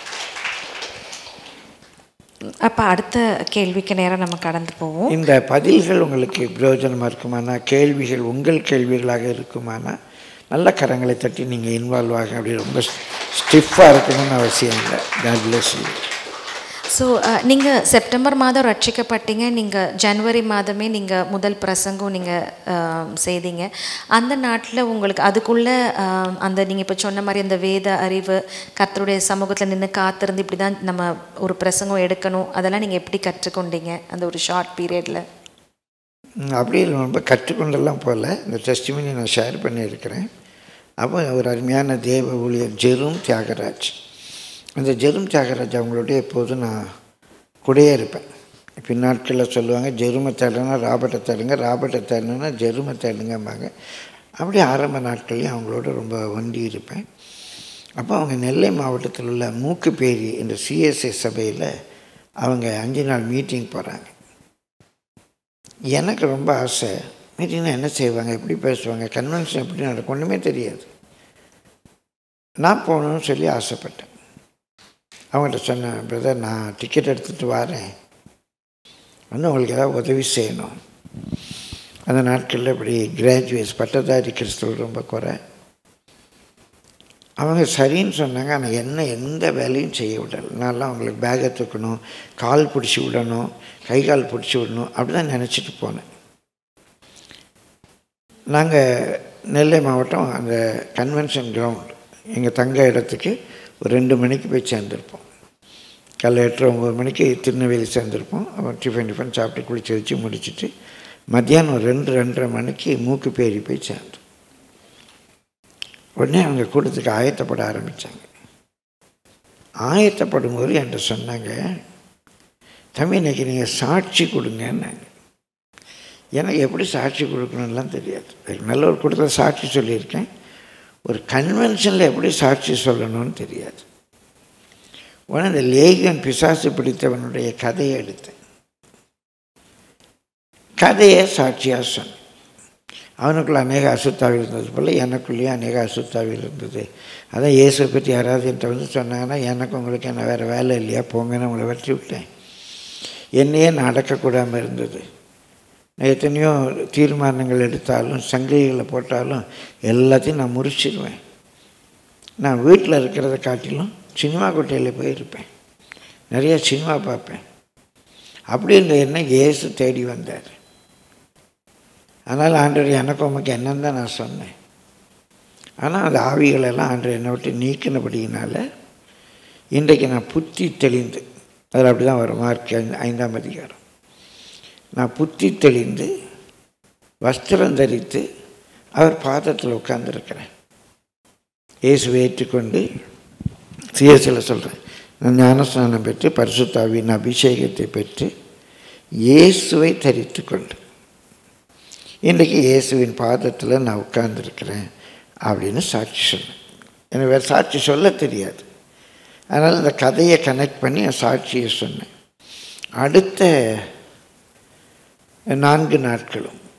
அப்போ அடுத்த கேள்விக்கு நேரம் நம்ம கடந்து போவோம் இந்த பதில்கள் உங்களுக்கு பிரயோஜனமாக இருக்குமானா கேள்விகள் உங்கள் கேள்விகளாக இருக்குமானா நல்ல கரங்களை தட்டி நீங்கள் இன்வால்வ் ஆக அப்படி ரொம்ப ஸ்டிஃபாக இருக்கணும்னு அவசியம் இல்லை காட் bless you ஸோ நீங்கள் செப்டம்பர் மாதம் ரட்சிக்கப்பட்டீங்க நீங்கள் ஜனவரி மாதமே நீங்கள் முதல் பிரசங்கம் நீங்கள் செய்தீங்க அந்த நாட்டில் உங்களுக்கு அதுக்குள்ளே அந்த நீங்கள் இப்போ சொன்ன மாதிரி அந்த வேத அறிவு கர்த்தருடைய சமூகத்தில் நின்று காத்திருந்து இப்படி தான் நம்ம ஒரு பிரசங்கம் எடுக்கணும் அதெல்லாம் நீங்கள் எப்படி கற்றுக்கொண்டீங்க அந்த ஒரு ஷார்ட் பீரியடில் ம், அப்படியே ரொம்ப கற்றுக்கொண்டெல்லாம் போகல இந்த டெஸ்டிமனி நான் ஷேர் பண்ணியிருக்கிறேன் அப்போ ஒரு அருமையான தேவ ஊழியர் ஜெரும் தியாகராஜ் அந்த ஜெரும் தியாகராஜ் அவங்களோட எப்போதும் நான் கூடயே இருப்பேன் பின்னாட்களில் சொல்லுவாங்க ஜெருமை தேடனா ராபர்ட்டை தேடுங்க ராபர்ட்டை தேடணுன்னா ஜெருமை தேடுங்கம்பாங்க அப்படி ஆரம்ப நாட்கள்லையும் அவங்களோட ரொம்ப ஒண்டி இருப்பேன் அப்போ அவங்க நெல்லை மாவட்டத்தில் உள்ள மூக்குப்பேரி என்ற சிஎஸ்ஐ சபையில் அவங்க அஞ்சு நாள் மீட்டிங் போகிறாங்க எனக்கு ரொம்ப ஆசை மீட்டிங்னா என்ன செய்வாங்க எப்படி பேசுவாங்க கன்வென்ஷன் எப்படி நடக்கும் ஒன்றுமே தெரியாது நான் போகணும்னு சொல்லி ஆசைப்பட்டேன் அவங்கள்ட்ட சொன்னேன் பிரதர் நான் டிக்கெட் எடுத்துகிட்டு வரேன் வந்து உங்களுக்கு ஏதாவது உதவி செய்யணும் அந்த நாட்களில் இப்படி கிராஜுவேட்ஸ் பட்டதாரி கிறிஸ்தவர்கள் ரொம்ப குறை அவங்க சரின்னு சொன்னாங்க ஆனால் என்ன எந்த வேலையும் செய்ய விடலை நான்லாம் அவங்களுக்கு பேக்கை தூக்கணும் கால் பிடிச்சி விடணும் கை கால் பிடிச்சி விடணும் அப்படி தான் நினச்சிட்டு போனேன் நாங்கள் நெல்லை மாவட்டம் அந்த கன்வென்ஷன் கிரவுண்ட் எங்கள் தங்க இடத்துக்கு ஒரு ரெண்டு மணிக்கு போய் சேர்ந்துருப்போம் காலைல எட்டு ஒம்பது மணிக்கு திருநெல்வேலி சேர்ந்துருப்போம் அப்புறம் டிஃபன் டிஃபன் சாப்பிட்டு குளிச்சு வச்சு முடிச்சுட்டு மத்தியானம் ஒரு ரெண்டு ரெண்டரை மணிக்கு மூக்கு பேரி போய் சேர்ந்தோம் உடனே அவங்க கூட்டத்துக்கு ஆயத்தப்பட ஆரம்பித்தாங்க ஆயத்தப்படும் போது என்கிட்ட சொன்னாங்க தம்பி இன்னைக்கு நீங்கள் சாட்சி கொடுங்கன்னாங்க எனக்கு எப்படி சாட்சி கொடுக்கணும்லாம் தெரியாது எனக்கு நல்ல ஒரு கூட்டத்தில் சாட்சி சொல்லியிருக்கேன் ஒரு கன்வென்ஷனில் எப்படி சாட்சி சொல்லணும்னு தெரியாது உடனே அந்த லேகன் பிசாசு பிடித்தவனுடைய கதையை எடுத்தேன் கதையை சாட்சியாக சொன்னேன் அவனுக்குள்ள அநேக அசுத்தாவி இருந்தது போல் எனக்குள்ளேயும் அநேக அசுத்தாவி இருந்தது அதான் இயேசுவை பற்றி யாராவது என்கிட்ட வந்து சொன்னாங்கன்னா எனக்கு உங்களுக்கு என்ன வேறு வேலை இல்லையா போங்கன்னு உங்களை வெட்டி விட்டேன் என்னையே நான் அடக்கக்கூடாமல் இருந்தது நான் எத்தனையோ தீர்மானங்கள் எடுத்தாலும் சங்கிலிகளை போட்டாலும் எல்லாத்தையும் நான் முறிச்சிடுவேன் நான் வீட்டில் இருக்கிறத காட்டிலும் சினிமா கொட்டையில் போய் இருப்பேன் நிறைய சினிமா பார்ப்பேன் அப்படி இருந்த என்ன இயேசு தேடி வந்தார் அதனால் ஆண்டவர் எனக்கு உமக்கு என்னன்னு தான் நான் சொன்னேன் ஆனால் அந்த ஆவிகளெல்லாம் ஆண்டவர் என்னை விட்டு நீக்கினபடியினால இன்றைக்கு நான் புத்தி தெளிந்து அதில் அப்படி தான் வரும் மார்க் ஐந்து ஐந்தாம் அதிகாரம் நான் புத்தி தெளிந்து வஸ்திரம் தரித்து அவர் பாதத்தில் உட்கார்ந்துருக்கிறேன் இயேசுவை ஏற்றுக்கொண்டு சிஎஸ்சில் சொல்கிறேன் நான் ஞானஸ்நானம் பெற்று பரிசுத்தாவின் அபிஷேகத்தை பெற்று இயேசுவை தரித்து கொண்டு இன்றைக்கு இயேசுவின் பாதத்தில் நான் உட்கார்ந்துருக்கிறேன் அப்படின்னு சாட்சி சொன்னேன் எனக்கு வேறு சாட்சி சொல்ல தெரியாது அதனால் இந்த கதையை கனெக்ட் பண்ணி என் சாட்சியை சொன்னேன் அடுத்த நான்கு நாட்களும்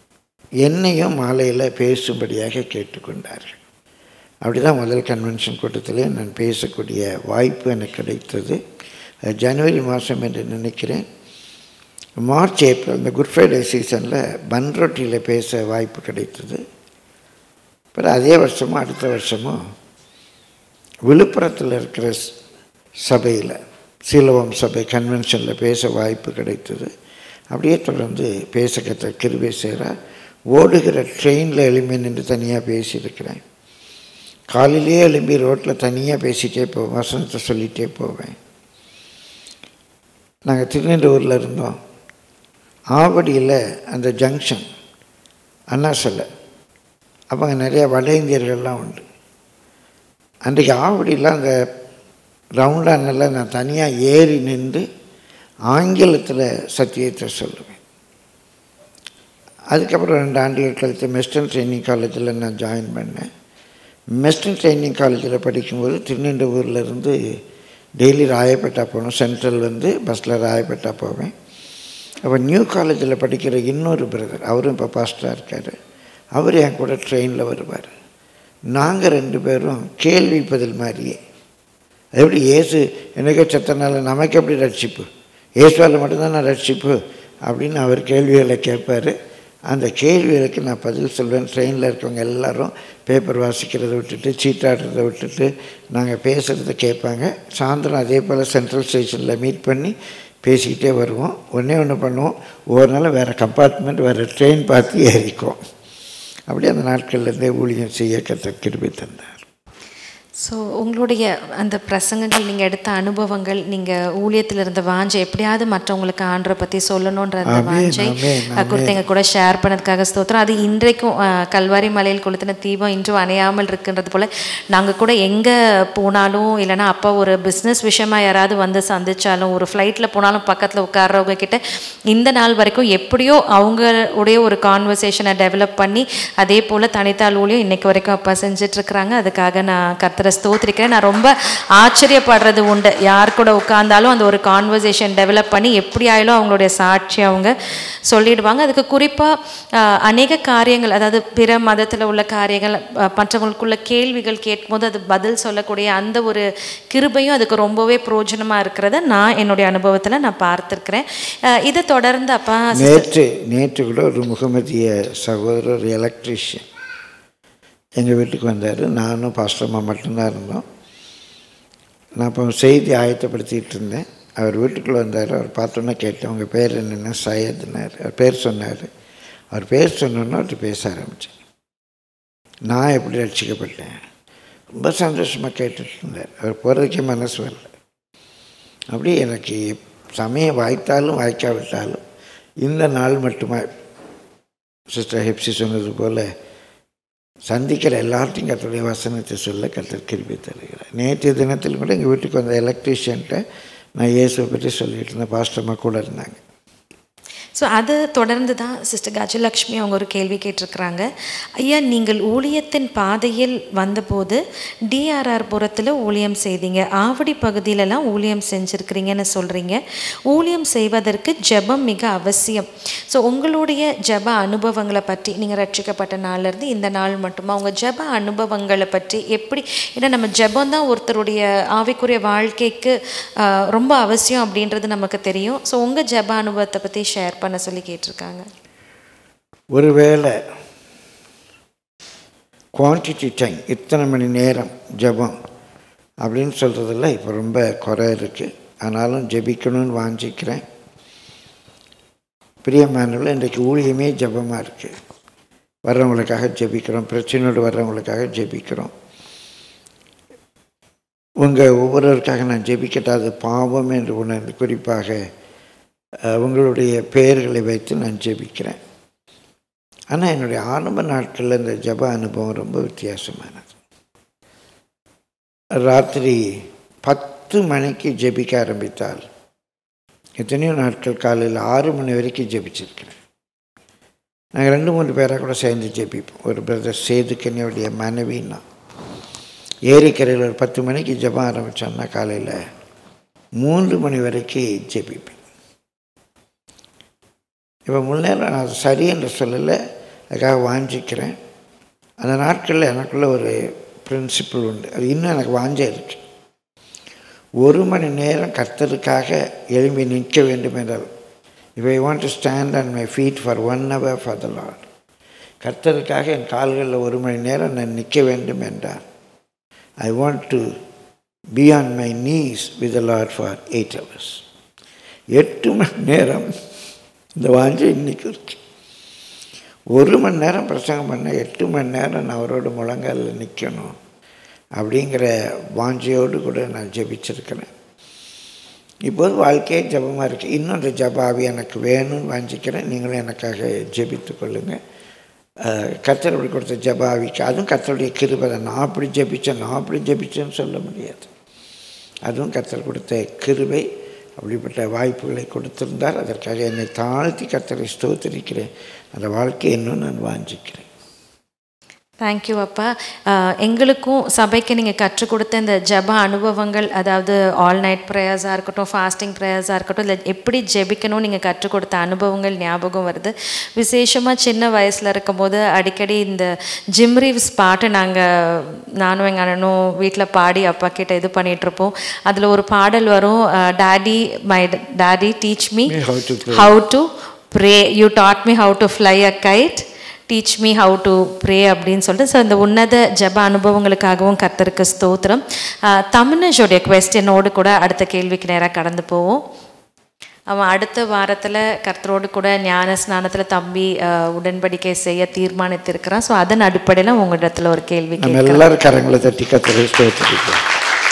என்னையும் மாலையில் பேசும்படியாக கேட்டுக்கொண்டார்கள் அப்படி தான் முதல் கன்வென்ஷன் கூட்டத்திலே நான் பேசக்கூடிய வாய்ப்பு எனக்கு கிடைத்தது அது ஜனவரி மாதம் என்று நினைக்கிறேன் மார்ச் ஏப்ரல் இந்த குட் ஃப்ரைடே சீசனில் பன்ரொட்டியில் பேச வாய்ப்பு கிடைத்தது அப்புறம் அதே வருஷமும் அடுத்த வருஷமும் விழுப்புரத்தில் இருக்கிற ஸ்- சபையில் சீலவம் சபை கன்வென்ஷனில் பேச வாய்ப்பு கிடைத்தது அப்படியே தொடர்ந்து பேச கற்ற கிருபை சேர ஓடுகிற ட்ரெயினில் எழும்பி நின்று தனியாக பேசியிருக்கிறேன் காலையிலேயே எழும்பி ரோட்டில் தனியாக பேசிகிட்டே போவேன் வசனத்தை சொல்லிகிட்டே போவேன் நாங்கள் திருநெல்வேலியில் இருந்தோம் ஆவடியில் அந்த ஜங்ஷன் அண்ணா சிலை அப்போ அங்கே நிறைய வட இந்தியர்கள்லாம் உண்டு அன்றைக்கு ஆவடியில் அந்த ரவுண்டானில் நான் தனியாக ஏறி நின்று ஆங்கிலத்தில் சத்தியத்தை சொல்லுவேன் அதுக்கப்புறம் ரெண்டு ஆண்டுகள் கழித்து மெஸ்டன் ட்ரைனிங் காலேஜில் நான் ஜாயின் பண்ணேன் மெஸ்டன் ட்ரைனிங் காலேஜில் படிக்கும்போது திருநெல்வேலியில் இருந்து டெய்லி ராயப்பேட்டா போகணும் சென்ட்ரல் வந்து பஸ்ஸில் ராயப்பேட்டா போவேன் அப்போ நியூ காலேஜில் படிக்கிற இன்னொரு பிரதர் அவரும் இப்போ பாஸ்டராக இருக்கார் அவர் என் கூட ட்ரெயினில் வருவார் நாங்கள் ரெண்டு பேரும் கேள்வி பதில் மாதிரியே அது எப்படி இயேசு எனக்கு செத்தனால நமக்கு எப்படி ரட்சிப்பு இயேசுவால் மட்டும்தான் நான் ரட்சிப்பு அப்படின்னு அவர் கேள்விகளை கேட்பார் அந்த கேள்விகளுக்கு நான் பதில் சொல்வேன் ட்ரெயினில் இருக்கவங்க எல்லாரும் பேப்பர் வாசிக்கிறத விட்டுட்டு சீட்டாடுறதை விட்டுட்டு நாங்கள் பேசுகிறத கேட்பாங்க சாயந்தரம் அதே போல் சென்ட்ரல் ஸ்டேஷனில் மீட் பண்ணி பேசிக்கிட்டே வருவோம் ஒன்றே ஒன்று பண்ணுவோம் ஒவ்வொரு நாளும் வேறு கம்பார்ட்மெண்ட் வேறு ட்ரெயின் பார்த்து ஏறிக்குவோம் அப்படியே அந்த நாட்கள்லேருந்தே ஊழியம் செய்ய கத்த கிருபை தந்தார் ஸோ உங்களுடைய அந்த பிரசங்கங்கள் நீங்கள் எடுத்த அனுபவங்கள் நீங்கள் ஊழியத்தில் இருந்த வாஞ்சை எப்படியாவது மற்றவங்களுக்கு ஆண்டரை பற்றி சொல்லணுன்ற அந்த ஆமென், வாஞ்சை ஆமென், அஹ், கொடுத்து எங்க கூட ஷேர் பண்ணதுக்காக ஸ்தோத்திரம் அது இன்றைக்கும் அஹ், கல்வாரி மலையில் கொளுத்தின தீபம் இன்றும் அணையாமல் இருக்குன்றது போல் நாங்கள் கூட எங்கே போனாலும் இல்லைன்னா அப்பா ஒரு பிஸ்னஸ் விஷயமா யாராவது வந்து சந்திச்சாலும் ஒரு ஃப்ளைட்டில் போனாலும் பக்கத்தில் உட்கார்றவங்க கிட்ட இந்த நாள் வரைக்கும் எப்படியோ அவங்களுடைய ஒரு கான்வர்சேஷனை டெவலப் பண்ணி அதே போல் தனித்தாள் ஊழியம் இன்னைக்கு வரைக்கும் அப்பா செஞ்சுட்டு இருக்கிறாங்க அதுக்காக நான் கர்த்தரை ஸ்தோத்திரிக்கிறேன் நான் ரொம்ப ஆச்சரியப்படுறது உண்டு யார் கூட உட்கார்ந்தாலும் அந்த ஒரு கான்வர்சேஷன் டெவலப் பண்ணி எப்படி ஆயிலும் அவங்களுடைய சாட்சி அவங்க சொல்லிடுவாங்க அதுக்கு குறிப்பாக அநேக காரியங்கள் அதாவது பிற மதத்தில் உள்ள காரியங்கள் அஹ், மற்றவங்களுக்குள்ள கேள்விகள் கேட்கும்போது அது பதில் சொல்லக்கூடிய அந்த ஒரு கிருபையும் அதுக்கு ரொம்பவே பிரயோஜனமாக இருக்கிறத நான் என்னுடைய அனுபவத்தில் நான் பார்த்துருக்கிறேன் அஹ், இதை தொடர்ந்து அப்பா நேற்று நேற்று கூட ஒரு முகமதிய சகோதரர் ஒரு எலக்ட்ரிஷியன் எங்கள் வீட்டுக்கு வந்தார் நானும் பாஸ்டர்மா மட்டும்தான் இருந்தோம் நான் இப்போ செய்தி ஆயத்தப்படுத்திட்டு இருந்தேன் அவர் வீட்டுக்குள்ளே வந்தார் அவர் பார்த்தோன்னே கேட்டேன் உங்கள் பேர் என்னென்ன சையத்னார் அவர் பேர் சொன்னார் அவர் பேர் சொன்னோன்னே அவர்கிட்ட பேச ஆரம்பித்தேன் நான் எப்படி ரட்சிக்கப்பட்டேன் ரொம்ப சந்தோஷமாக கேட்டுட்டு இருந்தார் அவர் போகிறதுக்கே மனசு வரல அப்படி எனக்கு சமயம் வாய்த்தாலும் வாய்க்காவிட்டாலும் இந்த நாள் மட்டுமா சிஸ்டர் ஹெப்சி சொன்னது போல் சந்திக்கிற எல்லார்ட்டையும் கத்தருடைய வசனத்தை சொல்ல கத்தர் கிருபி தருகிறார் நேற்றைய தினத்தில் கூட எங்கள் வீட்டுக்கு வந்த எலக்ட்ரீஷியன்ட்ட நான் இயேசுவை பற்றி சொல்லிட்டு இருந்தேன் பாஸ்டர்மா கூட இருந்தாங்க ஸோ அது தொடர்ந்து தான் சிஸ்டர் கஜலக்ஷ்மி அவங்க ஒரு கேள்வி கேட்டிருக்கிறாங்க ஐயா நீங்கள் ஊழியத்தின் பாதையில் வந்தபோது டிஆர்ஆர் புறத்தில் ஊழியம் செய்தீங்க ஆவடி பகுதியிலலாம் ஊழியம் செஞ்சுருக்கிறீங்கன்னு சொல்கிறீங்க ஊழியம் செய்வதற்கு ஜெபம் மிக அவசியம் ஸோ உங்களுடைய ஜெப அனுபவங்களை பற்றி நீங்கள் ரட்சிக்கப்பட்ட நாள்லேருந்து இந்த நாள் மட்டுமா உங்கள் ஜெப அனுபவங்களை பற்றி எப்படி ஏன்னா நம்ம ஜெபம் தான் ஒருத்தருடைய ஆவிக்குரிய வாழ்க்கைக்கு ஆஹ், ரொம்ப அவசியம் அப்படின்றது நமக்கு தெரியும் ஸோ உங்கள் ஜெப அனுபவத்தை பற்றி ஷேர் பண்ண சொல்லி கேட்டிருக்காங்க ஒருவேளை குவான்டிட்டி டைம் இத்தனை மணி நேரம் ஜெபம் அப்படின்னு சொல்கிறதுல இப்போ ரொம்ப குறை இருக்குது ஆனாலும் ஜெபிக்கணும்னு வாஞ்சிக்கிறேன் பிரியமானவர்கள் இன்றைக்கு ஊழியமே ஜெபமாக இருக்குது வர்றவங்களுக்காக ஜெபிக்கிறோம் பிரச்சனையோடு வர்றவங்களுக்காக ஜெபிக்கிறோம் உங்கள் ஒவ்வொருவருக்காக நான் ஜெபிக்கட்டா அது பாவம் என்று உணர்ந்து குறிப்பாக அஹ், உங்களுடைய பெயர்களை வைத்து நான் ஜெபிக்கிறேன் ஆனால் என்னுடைய ஆரம்ப நாட்களில் இந்த ஜெப அனுபவம் ரொம்ப வித்தியாசமானது ராத்திரி பத்து மணிக்கு ஜெபிக்க ஆரம்பித்தால் எத்தனையோ நாட்கள் காலையில் ஆறு மணி வரைக்கும் ஜெபிச்சிருக்கிறேன் நாங்கள் ரெண்டு மூணு பேராக கூட சேர்ந்து ஜெபிப்போம் ஒரு பிரதர் சேதுக்கன்னியோடைய மனைவின்னா ஏரிக்கரையில் ஒரு பத்து மணிக்கு ஜெபம் ஆரம்பித்தோம்னா காலையில் மூன்று மணி வரைக்கும் ஜெபிப்பேன் இப்போ முன்னேற நான் அது சரி என்று சொல்லலை அதுக்காக வாஞ்சிக்கிறேன் அந்த நாட்களில் எனக்குள்ள ஒரு பிரின்சிபிள் உண்டு அது இன்னும் எனக்கு வாஞ்ச இருக்கு ஒரு மணி நேரம் கர்த்தருக்காக எழும்பி நிற்க வேண்டும் என்றால் if I want to stand on my feet for one hour for the Lord கர்த்தருக்காக என் கால்களில் ஒரு மணி நேரம் நான் நிற்க வேண்டும் என்றால் I want to be on my knees with Lord for eight hours எட்டு மணி நேரம் இந்த வாஞ்சை இன்னைக்கு இருக்கு ஒரு மணி நேரம் பிரசங்கம் பண்ண எட்டு மணி நேரம் நான் அவரோட முழங்காலில் நிற்கணும் அப்படிங்கிற வாஞ்சையோடு கூட நான் ஜெபிச்சிருக்கிறேன் இப்போது வாழ்க்கையே ஜபமாக இருக்குது இன்னும் அந்த ஜப ஆவி எனக்கு வேணும்னு வாஞ்சிக்கிறேன் நீங்களும் எனக்காக ஜெபித்து கொள்ளுங்கள் கத்தர் அப்படி கொடுத்த ஜப ஆவிக்கு அதுவும் கத்தருடைய கிருபை தான் நான் அப்படி ஜெபித்தேன் நான் அப்படி ஜெபித்தேன்னு சொல்ல முடியாது அதுவும் கத்தர் கொடுத்த கிருபை அப்படிப்பட்ட வாய்ப்புகளை கொடுத்திருந்தார் அதற்காக என்னை தாழ்த்தி கத்தரை ஸ்தோத்திரிக்கிறேன் அந்த வாழ்க்கையை இன்னும் நான் வாஞ்சிக்கிறேன் தேங்க்யூ அப்பா ஆஹ் எங்களுக்கும் சபைக்கு நீங்கள் கற்றுக் கொடுத்த இந்த ஜப அனுபவங்கள் அதாவது ஆல் நைட் ப்ரேயர்ஸாக இருக்கட்டும் ஃபாஸ்டிங் ப்ரேயர்ஸாக இருக்கட்டும் இல்லை எப்படி ஜெபிக்கணும் நீங்கள் கற்றுக் கொடுத்த அனுபவங்கள் ஞாபகம் வருது விசேஷமாக சின்ன வயசில் இருக்கும்போது அடிக்கடி இந்த ஜிம் ரீவ்ஸ் பாட்டு நாங்கள் நானும் எங்கள் அண்ணனும் வீட்டில் பாடி அப்பா கிட்ட இது பண்ணிகிட்ருப்போம் அதில் ஒரு பாடல் வரும் daddy my daddy teach me how to pray. how to pray you taught me how to fly a kite teach me how to pray அப்படின்னு சொல்லிட்டு ஸோ இந்த உன்னத ஜப அனுபவங்களுக்காகவும் கர்த்தருக்கு ஸ்தோத்திரம் ஆஹ் தமிழ்னஜோடைய கொஸ்டினோடு கூட அடுத்த கேள்விக்கு நேராக கடந்து போவோம் அவன் அடுத்த வாரத்தில் கர்த்தரோடு கூட ஞான ஸ்நானத்தில் தம்பி ஆஹ் உடன்படிக்கை செய்ய தீர்மானித்திருக்கிறான் ஸோ அதன் அடிப்படையில் உங்களிடத்துல ஒரு கேள்வி நம்ம கேட்குறேன் எல்லாரும் கரங்களை தட்டி கத்தரை ஸ்தோத்திரிக்கிறோம்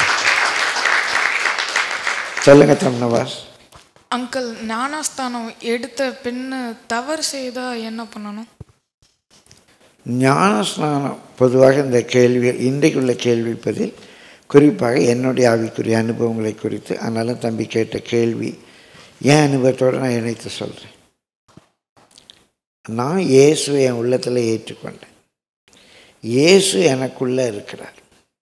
சொல்லுங்க தம்னவாஸ் அங்கிள் ஞானஸ்தானம் எடுத்த பெண்ணு தவறு செய்தா என்ன பண்ணணும் ஞானஸ்நானம் பொதுவாக இந்த கேள்வி இன்றைக்குள்ள கேள்வி பதில் குறிப்பாக என்னுடைய ஆவிக்குரிய அனுபவங்களை குறித்து ஆனாலும் தம்பி கேட்ட கேள்வி என் அனுபவத்தோடு நான் இணைத்து சொல்கிறேன் நான் இயேசுவை என் உள்ளத்தில் ஏற்றுக்கொண்டேன் இயேசு எனக்குள்ளே இருக்கிறார்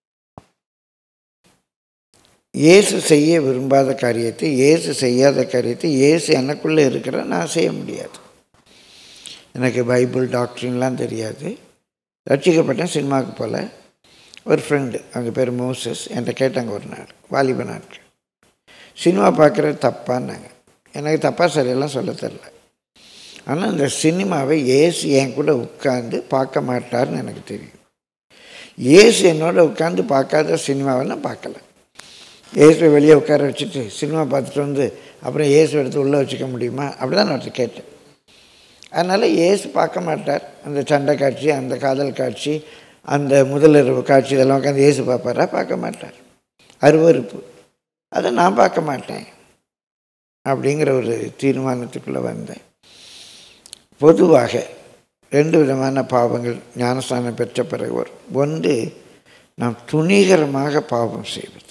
இயேசு செய்ய விரும்பாத காரியத்தை இயேசு செய்யாத காரியத்தை இயேசு எனக்குள்ளே இருக்கிறார் நான் செய்ய முடியாது எனக்கு பைபிள் டாக்டரின்லாம் தெரியாது ரட்சிக்கப்பட்டேன் சினிமாவுக்கு போல ஒரு ஃப்ரெண்டு அவங்க பேர் மோசஸ் என்கிட்ட கேட்டாங்க ஒரு நாள் வாலிப நாட்கள் சினிமா பார்க்குறது தப்பான்னாங்க எனக்கு தப்பாக சரியெல்லாம் சொல்ல தெரில ஆனால் இந்த சினிமாவை இயேசு என் கூட உட்காந்து பார்க்க மாட்டார்னு எனக்கு தெரியும் இயேசு என்னோட உட்காந்து பார்க்காத சினிமாவை நான் பார்க்கல இயேசுவை வெளியே உட்கார வச்சுட்டு சினிமா பார்த்துட்டு வந்து அப்புறம் இயேசு எடுத்து உள்ளே வச்சுக்க முடியுமா அப்படி தான் நான் கேட்டேன் அதனால் இயேசு பார்க்க மாட்டார் அந்த சண்டை காட்சி அந்த காதல் காட்சி அந்த முதலிரவு காட்சி இதெல்லாம் உட்காந்து இயேசு பார்ப்பாரா பார்க்க மாட்டார் அருவருப்பு அதை நான் பார்க்க மாட்டேன் அப்படிங்கிற ஒரு தீர்மானத்துக்குள்ளே வந்தேன் பொதுவாக ரெண்டு விதமான பாவங்கள் ஞானஸ்தானம் பெற்ற பிறகு வரும் ஒன்று நாம் துணிகரமாக பாவம் செய்வது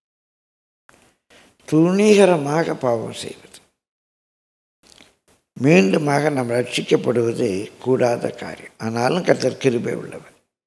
துணிகரமாக பாவம் செய்வது மீண்டுமாக நாம் ரட்சிக்கப்படுவது கூடாத காரியம் ஆனாலும் கர்த்தர் கிருபை உள்ளவர்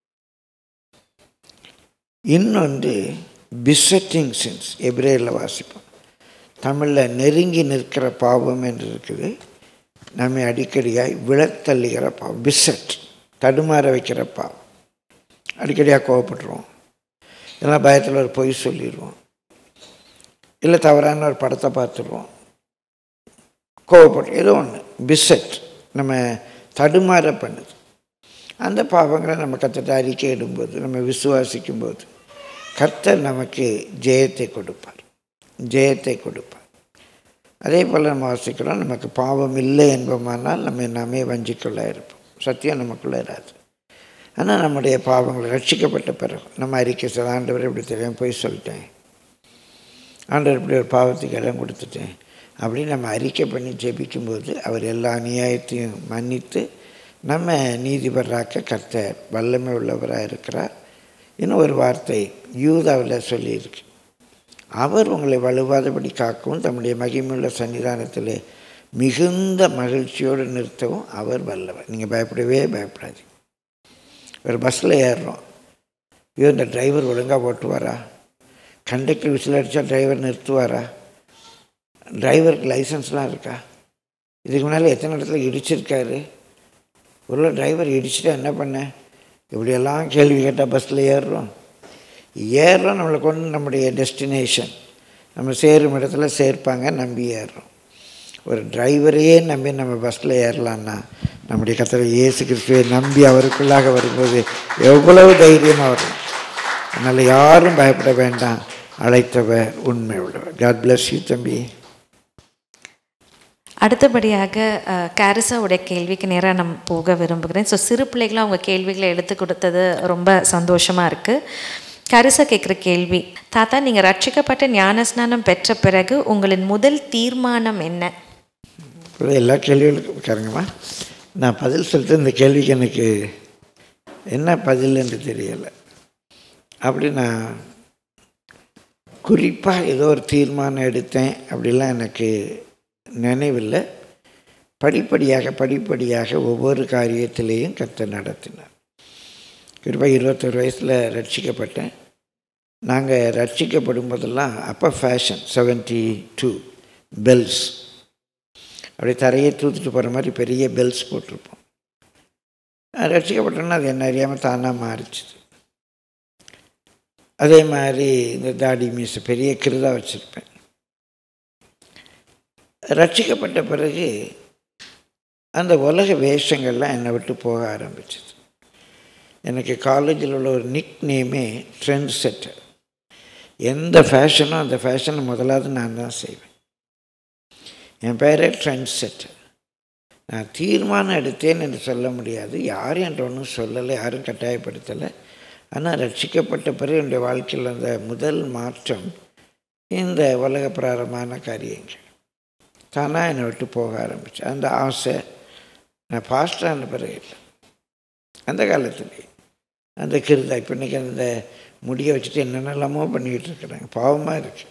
இன்னொன்று பிசட்டிங் சின்ஸ் எபிரேயில் வாசிப்போம் தமிழில் நெருங்கி நிற்கிற பாவம் என்று இருக்குது நம்மை அடிக்கடியாய் விழத்தள்ளுகிற பாவம் பிசட் தடுமாற வைக்கிற பாவம் அடிக்கடியாக கோவப்பட்டுருவோம் இல்லைன்னா பயத்தில் ஒரு பொய் சொல்லிடுவோம் இல்லை தவறான ஒரு படத்தை பார்த்துருவோம் கோவப்பட்டு ஏதோ ஒன்று பிசட் நம்ம தடுமாற பண்ணுது அந்த பாவங்களை நம்ம கத்தட்ட அறிக்கை இடும்போது நம்ம விசுவாசிக்கும் போது கர்த்தர் நமக்கு ஜெயத்தை கொடுப்பார் ஜெயத்தை கொடுப்பார் அதே போல் நம்ம வாசிக்கிறோம் நமக்கு பாவம் இல்லை என்போமானால் நம்ம நாமே வஞ்சிக்குள்ளே இருப்போம் சத்தியம் நமக்குள்ளே இராது ஆனால் நம்முடைய பாவங்கள் ரட்சிக்கப்பட்ட பிறகு நம்ம அறிக்கை சொல்ல ஆண்டவர் இப்படி தெரியும் போய் சொல்லிட்டேன் ஆண்டவர் இப்படி ஒரு பாவத்துக்கு இடம் கொடுத்துட்டேன் அப்படின்னு நம்ம அறிக்கை பண்ணி ஜெபிக்கும்போது அவர் எல்லா அநியாயத்தையும் மன்னித்து நம்ம நீதிபராக்க கர்த்தர் வல்லமை உள்ளவராக இருக்கிறார் இன்னும் ஒரு வார்த்தை யூதாவில் சொல்லியிருக்கு அவர் உங்களை வலுவாதபடி காக்கவும் தம்முடைய மகிமையுள்ள சன்னிதானத்தில் மிகுந்த மகிழ்ச்சியோடு நிறுத்தவும் அவர் வல்லவர் நீங்கள் பயப்படவே பயப்படாது ஒரு பஸ்ஸில் ஏறுறோம் ஐயோ இந்த டிரைவர் ஒழுங்காக ஓட்டுவாரா கண்டக்டர் விசில் அடித்தா டிரைவர் நிறுத்துவாரா டிரைவருக்கு லைசன்ஸ்லாம் இருக்கா இதுக்கு முன்னால் எத்தனை இடத்துல இடிச்சிருக்காரு ஒரு டிரைவர் இடிச்சுட்டு என்ன பண்ண இப்படியெல்லாம் கேள்வி கேட்டால் பஸ்ஸில் ஏறுறோம் ஏறுறோம் நம்மளை கொண்டு நம்முடைய டெஸ்டினேஷன் நம்ம சேரும் இடத்துல சேர்ப்பாங்க நம்பி ஏறுறோம் ஒரு டிரைவரையே நம்பி நம்ம பஸ்ஸில் ஏறலான்னா நம்முடைய கத்தரை இயேசு கிறிஸ்துவை நம்பி அவருக்குள்ளாக வரும்போது எவ்வளவு தைரியமாக வரும் அதனால் யாரும் பயப்பட வேண்டாம் அழைத்தவர் உண்மை உள்ளவர் காட் பிளஸ் யூ தம்பி அடுத்தபடியாக அஹ், கேரிசாவுடைய கேள்விக்கு நேராக நான் போக விரும்புகிறேன் ஸோ சிறு பிள்ளைகளும் அவங்க கேள்விகளை எடுத்து கொடுத்தது ரொம்ப சந்தோஷமாக இருக்குது கரிசா கேட்குற கேள்வி தாத்தா நீங்கள் ரட்சிக்கப்பட்ட ஞானஸ்நானம் பெற்ற பிறகு உங்களின் முதல் தீர்மானம் என்ன இப்போ எல்லா கேள்விகளுக்கும் உட்காருங்கம்மா நான் பதில் சொல்லிட்டு இந்த கேள்விக்கு எனக்கு என்ன பதில் என்று தெரியலை அப்படி நான் குறிப்பாக ஏதோ ஒரு தீர்மானம் எடுத்தேன் அப்படிலாம் எனக்கு நினைவில்லை படிப்படியாக படிப்படியாக ஒவ்வொரு காரியத்திலேயும் கற்று நடத்தினார் குறிப்பாக இருபத்தொரு வயசில் ரட்சிக்கப்பட்டேன் நாங்கள் ரட்சிக்கப்படும் போதெல்லாம் அப்போ ஃபேஷன் செவன்ட்டி டூ பெல்ஸ் அப்படியே தரையே தூத்துட்டு போகிற மாதிரி பெரிய பெல்ஸ் போட்டிருப்போம் நான் ரட்சிக்கப்பட்டோன்னா அது என்ன அறியாமல் தானாக மாறிச்சுது அதே மாதிரி இந்த தாடி மீச பெரிய கிருதா வச்சுருப்பேன் ரட்சிக்கப்பட்ட பிறகு அந்த உலக வேஷங்கள்லாம் என்னை விட்டு போக ஆரம்பிச்சது எனக்கு காலேஜில் உள்ள ஒரு நிக் நேமே ட்ரெண்ட் செட்டர் எந்த ஃபேஷனோ அந்த ஃபேஷனை முதலாவது நான் தான் செய்வேன் என் பேரே ட்ரெண்ட் செட்டர் நான் தீர்மானம் எடுத்தேன் என்று சொல்ல முடியாது யாரும் என்ற ஒன்றும் சொல்லலை யாரும் கட்டாயப்படுத்தலை ஆனால் ரட்சிக்கப்பட்ட பிறகு என்னுடைய வாழ்க்கையில் அந்த முதல் மாற்றம் இந்த உலக பிராரமான காரியங்கள் தானாக என்னை விட்டு போக ஆரம்பிச்சு அந்த ஆசை நான் பாஸ்டான பிறகு இல்லை அந்த காலத்துலேயே அந்த கிருதா இப்போ இன்றைக்கி அந்த முடியை வச்சுட்டு என்னென்னலாமோ பண்ணிக்கிட்டு இருக்கிறாங்க பாவமாக இருக்குது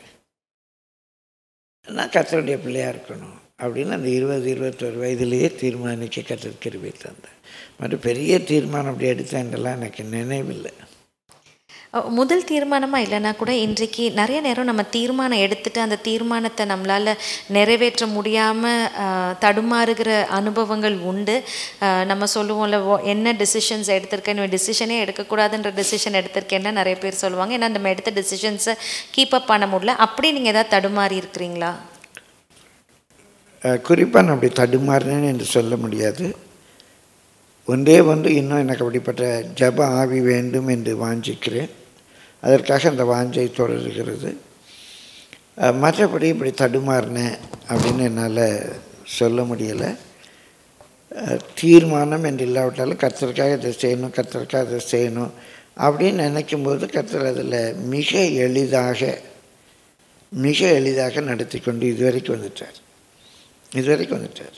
நான் கத்தருடைய பிள்ளையாக இருக்கணும் அப்படின்னு அந்த இருபது இருபத்தொரு வயதிலேயே தீர்மானிக்க கத்தர் கிருபை தந்தேன் மற்ற பெரிய தீர்மானம் அப்படி எடுத்தேன்லாம் எனக்கு நினைவில்லை அஹ், முதல் தீர்மானமாக இல்லைன்னா கூட இன்றைக்கு நிறைய நேரம் நம்ம தீர்மானம் எடுத்துட்டு அந்த தீர்மானத்தை நம்மளால் நிறைவேற்ற முடியாமல் தடுமாறுகிற அனுபவங்கள் உண்டு அஹ், நம்ம சொல்லுவோம்ல "ஓ, என்ன டிசிஷன்ஸ் எடுத்திருக்கேன் நீ டிசிஷனே எடுக்கக்கூடாதுன்ற டிசிஷன் எடுத்திருக்கேன்னா நிறைய பேர் சொல்லுவாங்க ஏன்னா நம்ம எடுத்த டிசிஷன்ஸை கீப் அப் பண்ண முடியல அப்படி நீங்கள் ஏதாவது தடுமாறி இருக்கிறீங்களா குறிப்பாக நான் அப்படி தடுமாறினேன்னு என்று சொல்ல முடியாது ஒன்றே ஒன்று இன்னும் எனக்கு அப்படிப்பட்ட ஜப ஆவி வேண்டும் என்று வாஞ்சிக்கிறேன் அதற்காக அந்த வாஞ்சை தொடர்கிறது அஹ், மற்றபடி இப்படி தடுமாறினேன் அப்படின்னு என்னால் சொல்ல முடியலை அஹ், தீர்மானம் என்று இல்லாவிட்டாலும் கத்தருக்காக இதை செய்யணும் கத்தருக்காக இதை செய்யணும் அப்படின்னு நினைக்கும்போது கத்தர் அதில் மிக எளிதாக மிக எளிதாக நடத்தி கொண்டு இதுவரைக்கும் வந்துட்டார் இதுவரைக்கும் வந்துட்டார்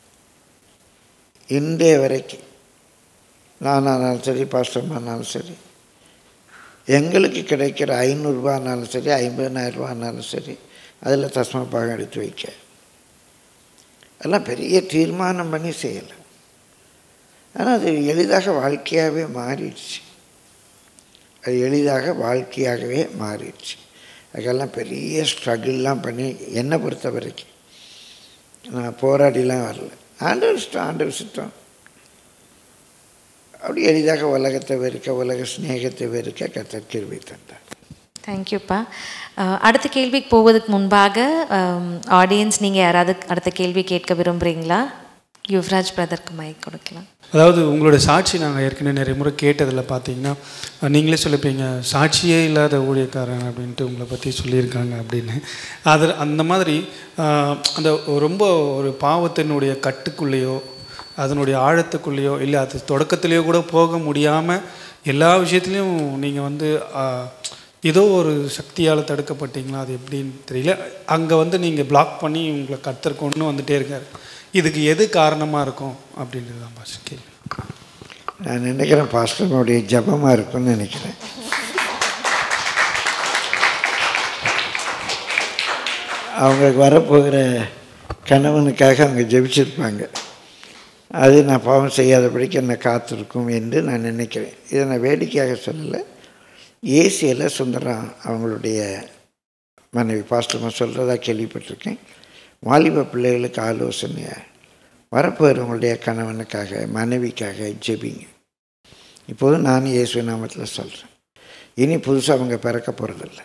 இன்றைய வரைக்கும் நானானாலும் சரி பாஸ்டர்மானாலும் சரி எங்களுக்கு கிடைக்கிற ஐநூறுரூபானாலும் சரி ஐம்பதாயிரரூபானாலும் சரி அதில் தஸ்மா பாகம் எடுத்து வைக்க அதெல்லாம் பெரிய தீர்மானம் பண்ணி செய்யலை ஆனால் அது எளிதாக வாழ்க்கையாகவே மாறிடுச்சு அது எளிதாக வாழ்க்கையாகவே மாறிடுச்சு அதுக்கெல்லாம் பெரிய ஸ்ட்ரகிள்லாம் பண்ணி என்னை பொறுத்த வரைக்கும் நான் போராடிலாம் வரல ஆண்டவர் இஷ்டம் ஆண்டவர் சித்தம் அப்படி எளிதாக உலகத்தை வெறுக்க உலக சிநேகத்தை வெறுக்க கத்தர் கிருபை தந்தார் தேங்க்யூப்பா அடுத்த கேள்விக்கு போவதுக்கு முன்பாக ஆடியன்ஸ் நீங்கள் யாராவது அடுத்த கேள்வி கேட்க விரும்புகிறீங்களா யுவராஜ் பிரதருக்கு மைக் கொடுக்கலாம் அதாவது உங்களுடைய சாட்சி நாங்கள் ஏற்கனவே நிறைய முறை கேட்டதில் பார்த்தீங்கன்னா அஹ், நீங்களே சொல்லிப்பீங்க சாட்சியே இல்லாத ஊழியக்காரன் அப்படின்ட்டு உங்களை பற்றி சொல்லியிருக்காங்க அப்படின்னு அது அந்த மாதிரி அஹ், அந்த ரொம்ப ஒரு பாவத்தினுடைய கட்டுக்குள்ளேயோ அதனுடைய ஆழத்துக்குள்ளேயோ இல்லை அது தொடக்கத்திலேயோ கூட போக முடியாமல் எல்லா விஷயத்துலையும் நீங்கள் வந்து அஹ், ஏதோ ஒரு சக்தியால் தடுக்கப்பட்டீங்களா அது எப்படின்னு தெரியல அங்கே வந்து நீங்கள் பிளாக் பண்ணி உங்களை கத்தர் கொண்டு வந்துட்டே இருக்கார் இதுக்கு எது காரணமாக இருக்கும் அப்படின்றது தான் பாஸ் கேள்வி நான் நினைக்கிறேன் பாஸ்டர்னுடைய ஜபமாக இருக்கும்னு நினைக்கிறேன் அவங்களுக்கு வரப்போகிற கணவனுக்காக அவங்க ஜெபிச்சிருப்பாங்க அது நான் பாவம் செய்யாதபடிக்கு என்னை காத்திருக்கும் என்று நான் நினைக்கிறேன் இதை நான் வேடிக்கையாக சொல்லலை ஏசியில் சுந்தரம் அவங்களுடைய மனைவி பாஸ்டர்மா சொல்கிறதா கேள்விப்பட்டிருக்கேன் வாலிப பிள்ளைகளுக்கு ஆலோசனையை வரப்போகிறவங்களுடைய கணவனுக்காக மனைவிக்காக ஜெபிங்க இப்போது நான் இயேசு நாமத்தில் சொல்கிறேன் இனி புதுசாக அவங்க பிறக்க போகிறதில்ல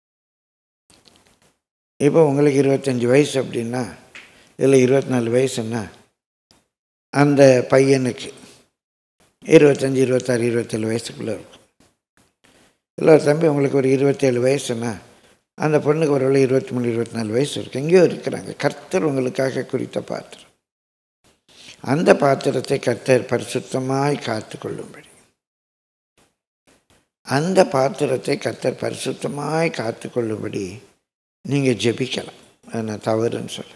இப்போ உங்களுக்கு இருபத்தஞ்சி வயசு அப்படின்னா இல்லை இருபத்தி நாலு வயசுன்னா அந்த பையனுக்கு இருபத்தஞ்சி இருபத்தாறு இருபத்தேழு வயசுக்குள்ளே இருக்கும் இல்லை ஒரு தம்பி உங்களுக்கு ஒரு இருபத்தேழு வயசுன்னா அந்த பொண்ணுக்கு ஒரு வேளை இருபத்தி மூணு இருபத்தி நாலு வயசு இருக்குது எங்கேயோ இருக்கிறாங்க கர்த்தர் உங்களுக்காக குறித்த பாத்திரம் அந்த பாத்திரத்தை கர்த்தர் பரிசுத்தமாய் காத்து கொள்ளும்படி அந்த பாத்திரத்தை கர்த்தர் பரிசுத்தமாய் காத்து கொள்ளும்படி நீங்கள் ஜெபிக்கலாம் அதை நான் தவறுன்னு சொல்லலை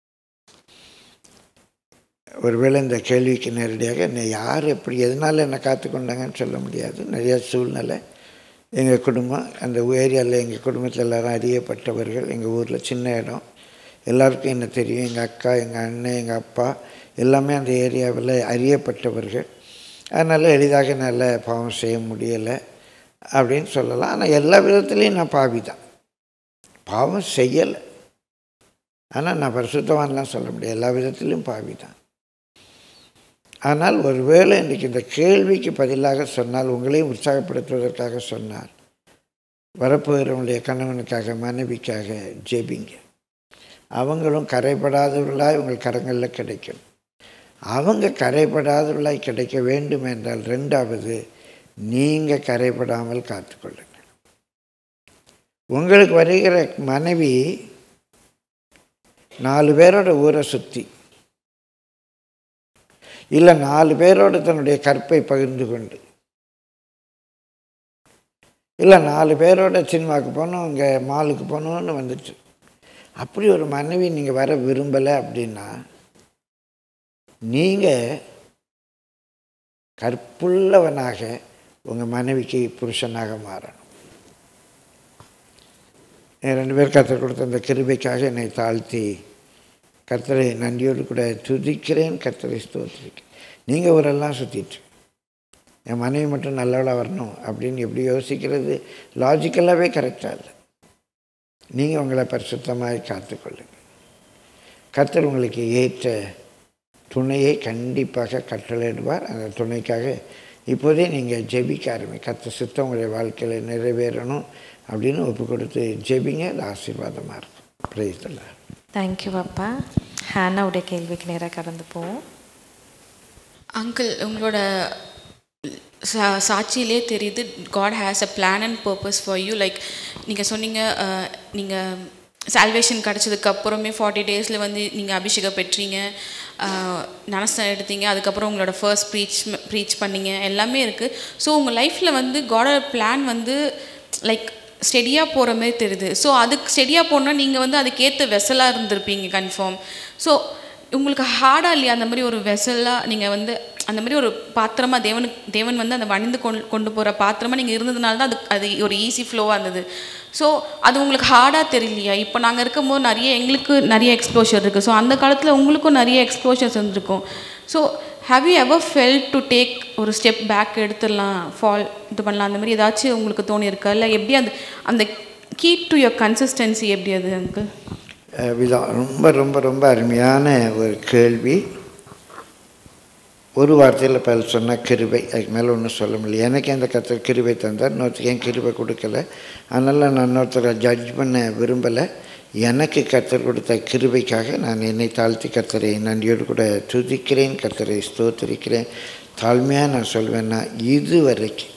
ஒருவேளை இந்த கேள்விக்கு நேரடியாக என்னை யார் எப்படி எதனால் என்னை காத்து கொண்டாங்கன்னு சொல்ல முடியாது நிறைய சூழ்நிலை எங்கள் குடும்பம் அந்த ஏரியாவில் எங்கள் குடும்பத்தில் எல்லாரும் அறியப்பட்டவர்கள் எங்கள் ஊரில் சின்ன இடம் எல்லாருக்கும் என்ன தெரியும் எங்கள் அக்கா எங்கள் அண்ணன் எங்கள் அப்பா எல்லாமே அந்த ஏரியாவில் அறியப்பட்டவர்கள் அதனால் எளிதாக நல்ல பாவம் செய்ய முடியலை அப்படின்னு சொல்லலாம் ஆனால் எல்லா விதத்துலேயும் நான் பாவி தான் பாவம் செய்யலை ஆனால் நான் பரிசுத்தவான்லாம் சொல்ல முடியாது எல்லா விதத்திலும் பாவி தான் ஆனால் ஒருவேளை இன்றைக்கு இந்த கேள்விக்கு பதிலாக சொன்னால் உங்களையும் உற்சாகப்படுத்துவதற்காக சொன்னார் வரப்போகிறவங்களுடைய கணவனுக்காக மனைவிக்காக ஜெபிங்க அவங்களும் கரைப்படாதவர்களாய் உங்கள் கரங்களில் கிடைக்கும் அவங்க கரைப்படாதவர்களாய் கிடைக்க வேண்டும் என்றால் ரெண்டாவது நீங்கள் கரைப்படாமல் காத்துக்கொள்ளுங்கள் உங்களுக்கு வருகிற மனைவி நாலு பேரோட ஊரை சுற்றி இல்லை நாலு பேரோடு தன்னுடைய கற்பை பகிர்ந்து கொண்டு இல்லை நாலு பேரோட சினிமாவுக்கு போகணும் இங்கே மாலுக்கு போகணுன்னு வந்துட்டு அப்படி ஒரு மனைவி நீங்கள் வர விரும்பலை அப்படின்னா நீங்கள் கற்புள்ளவனாக உங்கள் மனைவிக்கு புருஷனாக மாறணும் என் ரெண்டு பேர் கற்றுக் கொடுத்த அந்த கிருபைக்காக என்னை தாழ்த்தி கர்த்தரை நன்றியோடு கூட துதிக்கிறேன் கர்த்தரை ஸ்தோத்திரிக்கிறேன் நீங்கள் ஊரெல்லாம் சுற்றிட்டு என் மனைவி மட்டும் நல்லவளாக வரணும் அப்படின்னு எப்படி யோசிக்கிறது லாஜிக்கலாகவே கரெக்டாக இல்லை நீங்கள் உங்களை பரிசுத்தமாக காத்துக்கொள்ளுங்கள் கர்த்தர் உங்களுக்கு ஏற்ற துணையை கண்டிப்பாக கட்டளையிடுவார் அந்த துணைக்காக இப்போதே நீங்கள் ஜெபிக்க ஆரம்பி கத்த சித்தம் உங்களுடைய வாழ்க்கையில் நிறைவேறணும் அப்படின்னு ஒப்பு கொடுத்து ஜெபிங்க அது ஆசீர்வாதமாக இருக்கும் பிரைஸ்தல்ல தேங்க்யூ அப்பா ஹேனாவுடைய கேள்விக்கு நேராக கடந்து போவோம் அங்கிள் உங்களோட சா சாட்சியிலே தெரியுது God has a plan and purpose for you like நீங்கள் சொன்னீங்க நீங்கள் சால்வேஷன் கிடச்சதுக்கு அப்புறமே ஃபார்ட்டி டேஸில் வந்து நீங்கள் அபிஷேகம் பெற்றீங்க நனசம் எடுத்தீங்க அதுக்கப்புறம் உங்களோட ஃபர்ஸ்ட் ப்ரீச் ப்ரீச் பண்ணீங்க எல்லாமே இருக்குது ஸோ உங்கள் லைஃப்பில் வந்து காடோட பிளான் வந்து லைக் ஸ்டெடியாக போகிற மாதிரி தெரியுது ஸோ அதுக்கு ஸ்டெடியாக போனால் நீங்கள் வந்து அதுக்கேற்ற வெசலாக இருந்திருப்பீங்க கன்ஃபார்ம் ஸோ உங்களுக்கு ஹார்டாக இல்லையா அந்த மாதிரி ஒரு வெசலாக நீங்கள் வந்து அந்த மாதிரி ஒரு பாத்திரமாக தேவனுக்கு தேவன் வந்து அந்த வணிந்து கொண்டு கொண்டு போகிற பாத்திரமாக நீங்கள் இருந்ததுனால தான் அது அது ஒரு ஈஸி ஃப்ளோவாக இருந்தது ஸோ அது உங்களுக்கு ஹார்டாக தெரியலையா இப்போ நாங்கள் இருக்கும்போது நிறைய எங்களுக்கு நிறைய எக்ஸ்ப்ளோஷர் இருக்குது ஸோ அந்த காலத்தில் உங்களுக்கும் நிறைய எக்ஸ்ப்ளோஷர்ஸ் இருந்திருக்கும் so have you ever fell to take ஒரு ஸ்டெப் பேக் எடுத்துடலாம் ஃபால் இது பண்ணலாம் அந்த மாதிரி ஏதாச்சும் உங்களுக்கு தோணி இருக்கா இல்லை எப்படி அந்த அந்த கீப் டு யுவர் கன்சிஸ்டன்சி எப்படி அது அங்கிள் விதம் ரொம்ப ரொம்ப ரொம்ப அருமையான ஒரு கேள்வி ஒரு வார்த்தையில் பதில் சொன்னால் கிருபை அதுக்கு மேலே ஒன்றும் சொல்ல முடியல எனக்கு அந்த கத்தர் கிருபை தந்தார் இன்னொருத்தருக்கு ஏன் கிருபை கொடுக்கல அதனால் நான் இன்னொருத்தரை ஜட்ஜ் பண்ண விரும்பலை எனக்கு கத்தர் கொடுத்த கிருபைக்காக நான் என்னை தாழ்த்தி கத்தரை நன்றியோடு கூட துதிக்கிறேன் கத்தரை ஸ்தோத்திரிக்கிறேன் தாழ்மையாக நான் சொல்வேன்னா இது வரைக்கும்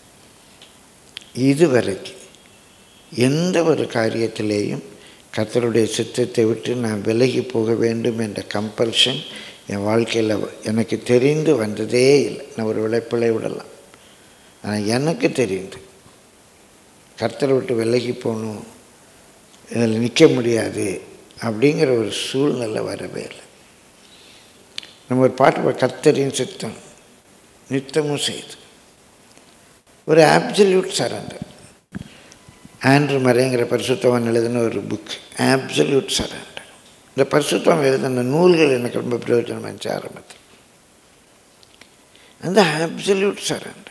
இது வரைக்கும் எந்த ஒரு காரியத்திலேயும் கத்தருடைய சித்தத்தை விட்டு நான் விலகி போக வேண்டும் என்ற கம்பல்ஷன் என் வாழ்க்கையில் எனக்கு தெரிந்து வந்ததே இல்லை நான் ஒரு விளைப்பிள்ளை விடலாம் ஆனால் எனக்கு தெரிந்து கர்த்தரை விட்டு விலகி போகணும் இதில் நிற்க முடியாது அப்படிங்கிற ஒரு சூழ்நிலை வரவே இல்லை நம்ம ஒரு பாட்டு கர்த்தரின் சித்தம் நித்தமும் செய்து ஒரு ஆப்சல்யூட் சரண்டர் ஆண்ட்ரு மறைங்கிற பரிசுத்தவன் எழுதின ஒரு புக் ஆப்சல்யூட் சரண்டர் இந்த பரிசுத்தம் எழுதின நூல்கள் எனக்கு ரொம்ப பிரயோஜனமாக இருந்துச்சு ஆரம்பத்தில் அந்த ஆப்சல்யூட் சரண்டர்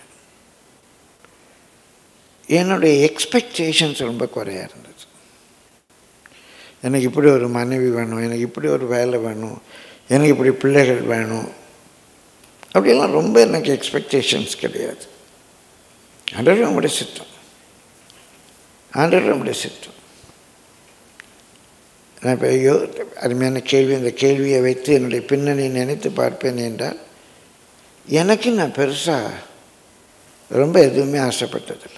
என்னுடைய எக்ஸ்பெக்டேஷன்ஸ் ரொம்ப குறையாக இருந்தது எனக்கு இப்படி ஒரு மனைவி வேணும் எனக்கு இப்படி ஒரு வேலை வேணும் எனக்கு இப்படி பிள்ளைகள் வேணும் அப்படியெல்லாம் ரொம்ப எனக்கு எக்ஸ்பெக்டேஷன்ஸ் கிடையாது ஆண்டவர் நம்முடைய சித்தம் ஆண்டவர் நம்முடைய சித்தம் நான் இப்போ யோ அருமையான கேள்வி இந்த கேள்வியை வைத்து என்னுடைய பின்னணி நினைத்து பார்ப்பேன் என்றால் எனக்கு நான் பெருசாக ரொம்ப எதுவுமே ஆசைப்பட்டதில்லை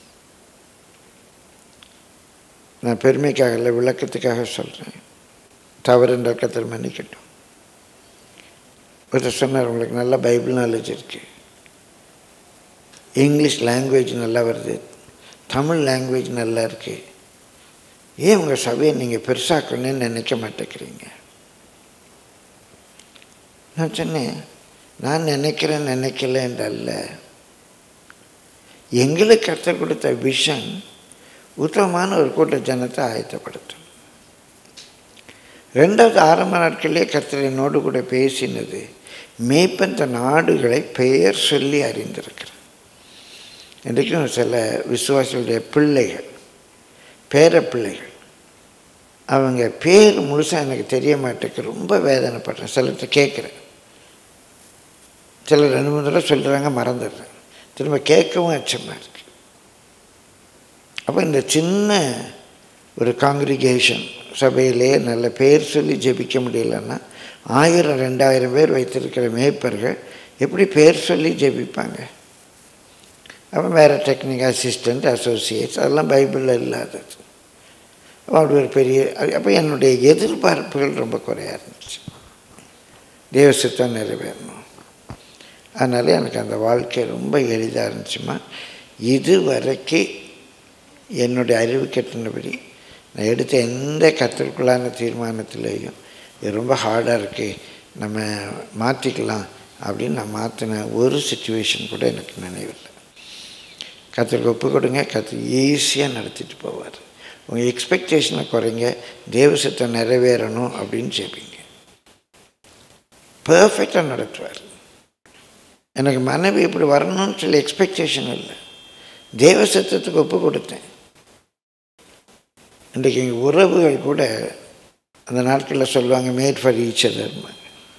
நான் பெருமைக்காக இல்லை விளக்கத்துக்காக சொல்கிறேன் தவறு என்றால் கத்தர் மன்னிக்கட்டும் ஒருத்தர் சொன்னார் உங்களுக்கு நல்ல பைபிள் நாலேஜ் இருக்குது இங்கிலீஷ் லாங்குவேஜ் நல்லா வருது தமிழ் லாங்குவேஜ் நல்லா இருக்குது ஏன் உங்கள் சபையை நீங்கள் பெருசாக்கணும்னு நினைக்க மாட்டேங்கிறீங்க நான் சொன்னேன் நான் நினைக்கிறேன் நினைக்கல என்றல்ல எங்களுக்கு கற்றுக் கொடுத்த விஷன் உத்தமமான ஒரு கூட்ட ஜனத்தை ஆயத்தப்படுத்தும் ரெண்டாவது ஆரம்ப நாட்களிலே கர்த்தர் என்னோடு கூட பேசினது மேய்ப்பன் தன் ஆடுகளை பெயர் சொல்லி அறிந்திருக்கிறார் இன்றைக்கும் சில விசுவாசிகளுடைய பிள்ளைகள் பேர பிள்ளைகள் அவங்க பேர் முழுசாக எனக்கு தெரிய மாட்டேங்குது ரொம்ப வேதனைப்படுறேன் சிலர்கிட்ட கேட்குறேன் சிலர் ரெண்டு மூணு தடவை சொல்கிறாங்க மறந்துடுறேன் திரும்ப கேட்கவும் அச்சமாக இருக்கு அப்போ இந்த சின்ன ஒரு காங்கிரிகேஷன் சபையிலே நல்ல பேர் சொல்லி ஜெபிக்க முடியலன்னா ஆயிரம் ரெண்டாயிரம் பேர் வைத்திருக்கிற மேய்ப்பர்கள் எப்படி பேர் சொல்லி ஜெபிப்பாங்க அப்போ வேறு டெக்னிக் அசிஸ்டண்ட் அசோசியேட்ஸ் அதெல்லாம் பைபிளில் இல்லாதது அப்போ அப்படி ஒரு பெரிய அப்போ என்னுடைய எதிர்பார்ப்புகள் ரொம்ப குறையா இருந்துச்சு தேவசித்தம் நிறைவேறணும் அதனால் எனக்கு அந்த வாழ்க்கை ரொம்ப எளிதாக இருந்துச்சுமா இது வரைக்கும் என்னுடைய அறிவு கட்டினபடி நான் எடுத்த எந்த கத்திற்குள்ளான தீர்மானத்திலேயும் இது ரொம்ப ஹார்டாக இருக்குது நம்ம மாற்றிக்கலாம் அப்படின்னு நான் மாற்றின ஒரு சுச்சுவேஷன் கூட எனக்கு நினைவில்லை கத்திற்கு ஒப்பு கொடுங்க கத்து ஈஸியாக நடத்திட்டு போவார் உங்கள் எக்ஸ்பெக்டேஷனை குறைங்க தேவசத்தை நிறைவேறணும் அப்படின்னு கேட்பீங்க பர்ஃபெக்டாக நடத்துவார் எனக்கு மனைவி இப்படி வரணும்னு சொல்லி எக்ஸ்பெக்டேஷன் இல்லை தேவ சத்தத்துக்கு ஒப்பு கொடுத்தேன் இன்றைக்கு எங்கள் உறவுகள் கூட அந்த நாட்களில் சொல்லுவாங்க மேட் ஃபார் ஈச் அதர்மாங்க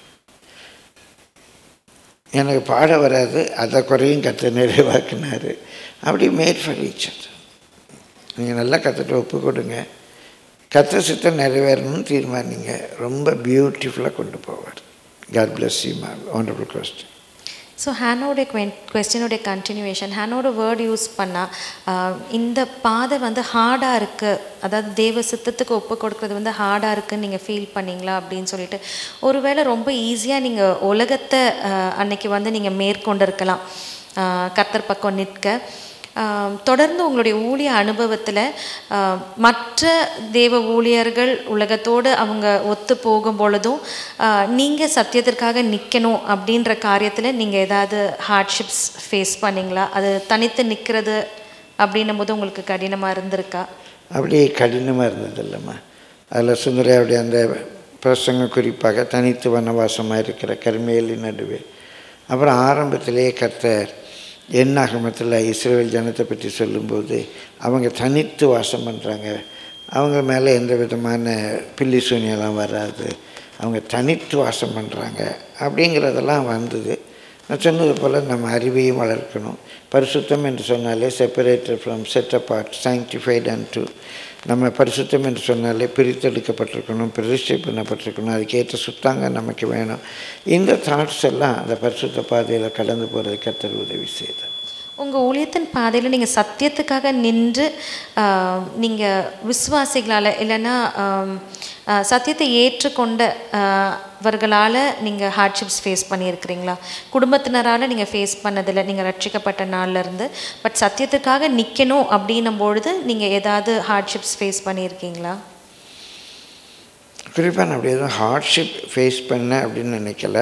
எனக்கு பாட வராது அதை குறையும் கற்று நிறைவாக்குனார் அப்படி மேட் ஃபார் ஈச் அதர் நீங்கள் நல்லா கற்றுட்டு ஒப்பு கொடுங்க கத்த சித்தம் நிறைவேறணும்னு தீர்மானிங்க ரொம்ப பியூட்டிஃபுல்லாக கொண்டு போவார் காட் பிளஸ் யூ மா ஒண்டர்ஃபுல் கொஸ்டின் ஸோ ஹேனோடைய கொஸ்டினுடைய கண்டினியூவேஷன் ஹேனோட வேர்டு யூஸ் பண்ணால் இந்த பாதை வந்து ஹார்டாக இருக்குது அதாவது தேவ சித்தத்துக்கு ஒப்பு கொடுக்குறது வந்து ஹார்டாக இருக்குன்னு நீங்கள் ஃபீல் பண்ணீங்களா அப்படின்னு சொல்லிட்டு ஒருவேளை ரொம்ப ஈஸியாக நீங்கள் உலகத்தை ஆஹ், அன்னைக்கு வந்து நீங்கள் மேற்கொண்டிருக்கலாம் ஆஹ், கர்த்தர் பக்கம் நிற்க ஆஹ், தொடர்ந்து உங்களுடைய ஊழிய அனுபவத்தில் மற்ற தேவ ஊழியர்கள் உலகத்தோடு அவங்க ஒத்து போகும் பொழுதும் நீங்கள் சத்தியத்திற்காக நிற்கணும் அப்படின்ற காரியத்தில் நீங்கள் ஏதாவது ஹார்ட்ஷிப்ஸ் ஃபேஸ் பண்ணீங்களா அது தனித்து நிற்கிறது அப்படின்னும் போது உங்களுக்கு கடினமாக இருந்திருக்கா அப்படியே கடினமாக இருந்தது இல்லைம்மா அதில் சுந்தரையாவுடைய அந்த பிரசங்க குறிப்பாக தனித்து வனவாசமாக இருக்கிற கருமேலி நடுவே அப்புறம் ஆரம்பத்திலேயே கர்த்தர் எண்ணாகமத்தில் இஸ்ரேல் ஜனத்தை பற்றி சொல்லும்போது அவங்க தனித்து வாசம் பண்ணுறாங்க அவங்க மேலே எந்த விதமான பில்லி சூனியெல்லாம் வராது அவங்க தனித்து வாசம் பண்ணுறாங்க அப்படிங்கிறதெல்லாம் வந்தது நான் சொன்னது போல் நம்ம அறிவையும் வளர்க்கணும் பரிசுத்தம் என்று சொன்னாலே separated from set apart sanctified unto நம்ம பரிசுத்தம் என்று சொன்னாலே பிரித்தெடுக்கப்பட்டிருக்கணும் பிரதிஷ்டை பண்ணப்பட்டிருக்கணும் அதுக்கேற்ற சுத்தாங்க நமக்கு வேணும் இந்த தாட்ஸ் எல்லாம் அந்த பரிசுத்த பாதையில் கடந்து போகிறது கத்தர் உதவி செய்தார் உங்கள் ஊழியத்தின் பாதையில் நீங்கள் சத்தியத்துக்காக நின்று நீங்கள் விசுவாசிகளால் இல்லைன்னா ஆம், ஆ, சத்தியத்தை ஏற்றுக்கொண்ட வர்களால் நீங்கள் ஹார்ட்ஷிப்ஸ் ஃபேஸ் பண்ணியிருக்கிறீங்களா குடும்பத்தினரால் நீங்கள் ஃபேஸ் பண்ணதில்லை நீங்கள் ரட்சிக்கப்பட்ட நாள்ல இருந்து பட் சத்தியத்துக்காக நிற்கணும் அப்படின்னும் பொழுது நீங்கள் ஏதாவது ஹார்ட்ஷிப்ஸ் ஃபேஸ் பண்ணியிருக்கீங்களா குறிப்பாக நான் அப்படி எதுவும் ஹார்ட்ஷிப் ஃபேஸ் பண்ணேன் அப்படின்னு நினைக்கல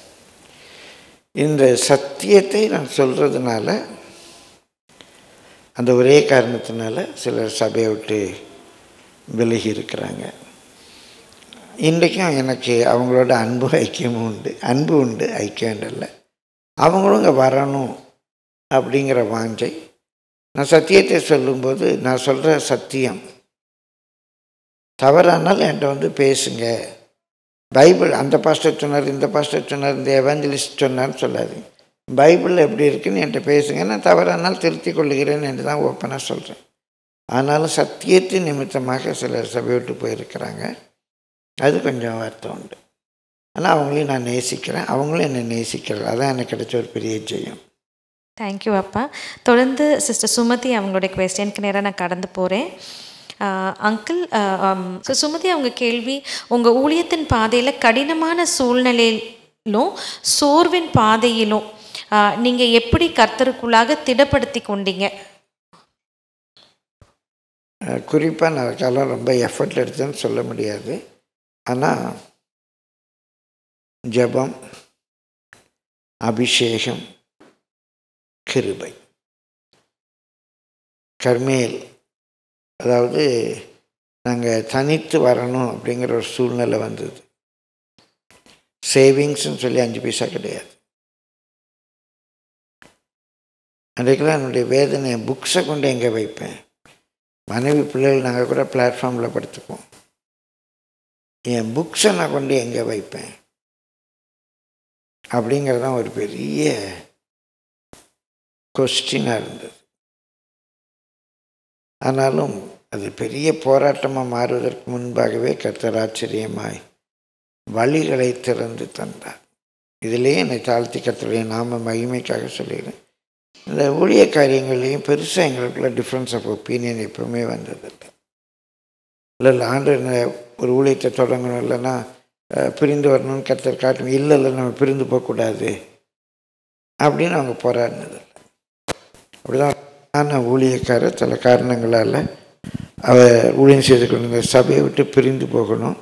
இந்த சத்தியத்தை நான் சொல்கிறதுனால அந்த ஒரே காரணத்தினால சிலர் சபையை விட்டு விலகி இருக்கிறாங்க இன்றைக்கும் எனக்கு அவங்களோட அன்பு ஐக்கியமும் உண்டு அன்பு உண்டு ஐக்கியம் இல்லை அவங்களும் இங்கே வரணும் அப்படிங்கிற வாஞ்சை நான் சத்தியத்தை சொல்லும்போது நான் சொல்கிற சத்தியம் தவறானால் என்கிட்ட வந்து பேசுங்க பைபிள் அந்த பாஸ்டர் சொன்னார் இந்த பாஸ்டர் சொன்னார் இந்த எவாஞ்சலிஸ்ட் சொன்னார்னு சொல்லாது பைபிள் எப்படி இருக்குன்னு என்கிட்ட பேசுங்க நான் தவறானால் திருத்திக் கொள்ளுகிறேன் என்று தான் ஓப்பனாக சொல்கிறேன் ஆனாலும் சத்தியத்தின் நிமித்தமாக சிலர் சபை விட்டு போயிருக்கிறாங்க அது கொஞ்சம் வருத்தம் உண்டு ஆனால் அவங்களையும் நான் நேசிக்கிறேன் அவங்களும் என்னை நேசிக்கிறாங்க அதான் எனக்கு கிடைச்ச ஒரு பெரிய ஜெயம் தேங்க்யூ அப்பா தொடர்ந்து சிஸ்டர் சுமதி அவங்களுடைய கொஸ்டினுக்கு நேராக நான் கடந்து போகிறேன் அங்கிள் ஸோ சுமதி அவங்க கேள்வி உங்கள் ஊழியத்தின் பாதையில் கடினமான சூழ்நிலையிலும் சோர்வின் பாதையிலும் நீங்கள் எப்படி கர்த்தருக்குள்ளாக திடப்படுத்தி கொண்டீங்க குறிப்பாக நான் அதுக்கெல்லாம் ரொம்ப எஃபர்ட் எடுத்தேன்னு சொல்ல முடியாது ஆனால் ஜபம் அபிஷேகம் கிருபை கர்மேல் அதாவது நாங்கள் தனித்து வரணும் அப்படிங்கிற ஒரு சூழ்நிலை வந்தது சேவிங்ஸ்னு சொல்லி அஞ்சு பைசா கிடையாது அன்றைக்கெல்லாம் என்னுடைய வேதனை புக்ஸை கொண்டு எங்கே வைப்பேன் மனைவி பிள்ளைகள் நாங்கள் கூட பிளாட்ஃபார்மில் படுத்துக்குவோம் என் புக்ஸை நான் கொண்டு எங்கே வைப்பேன் அப்படிங்கிறது தான் ஒரு பெரிய கொஸ்டினாக இருந்தது ஆனாலும் அது பெரிய போராட்டமாக மாறுவதற்கு முன்பாகவே கர்த்தர் ஆச்சரியமாய் வழிகளை திறந்து தந்தார் இதிலேயே என்னை தாழ்த்தி கர்த்தருடைய நாம மகிமைக்காக சொல்லிடுறேன் இந்த ஊழிய காரியங்கள்லேயும் பெருசாக எங்களுக்குள்ள டிஃப்ரென்ஸ் ஆஃப் ஒப்பீனியன் எப்பவுமே வந்ததில்லை இல்லை இல்லை ஆண்டு ஒரு ஊழியத்தை தொடங்கணும் இல்லைன்னா பிரிந்து வரணும்னு கர்த்தர் காட்டணும் இல்லை இல்லை நம்ம பிரிந்து போகக்கூடாது அப்படின்னு அவங்க போராடினதில்லை அப்படிதான் நான் ஊழியக்காரர் சில காரணங்களால் அவ ஊழியம் செய்து கொண்டு சபையை விட்டு பிரிந்து போகணும்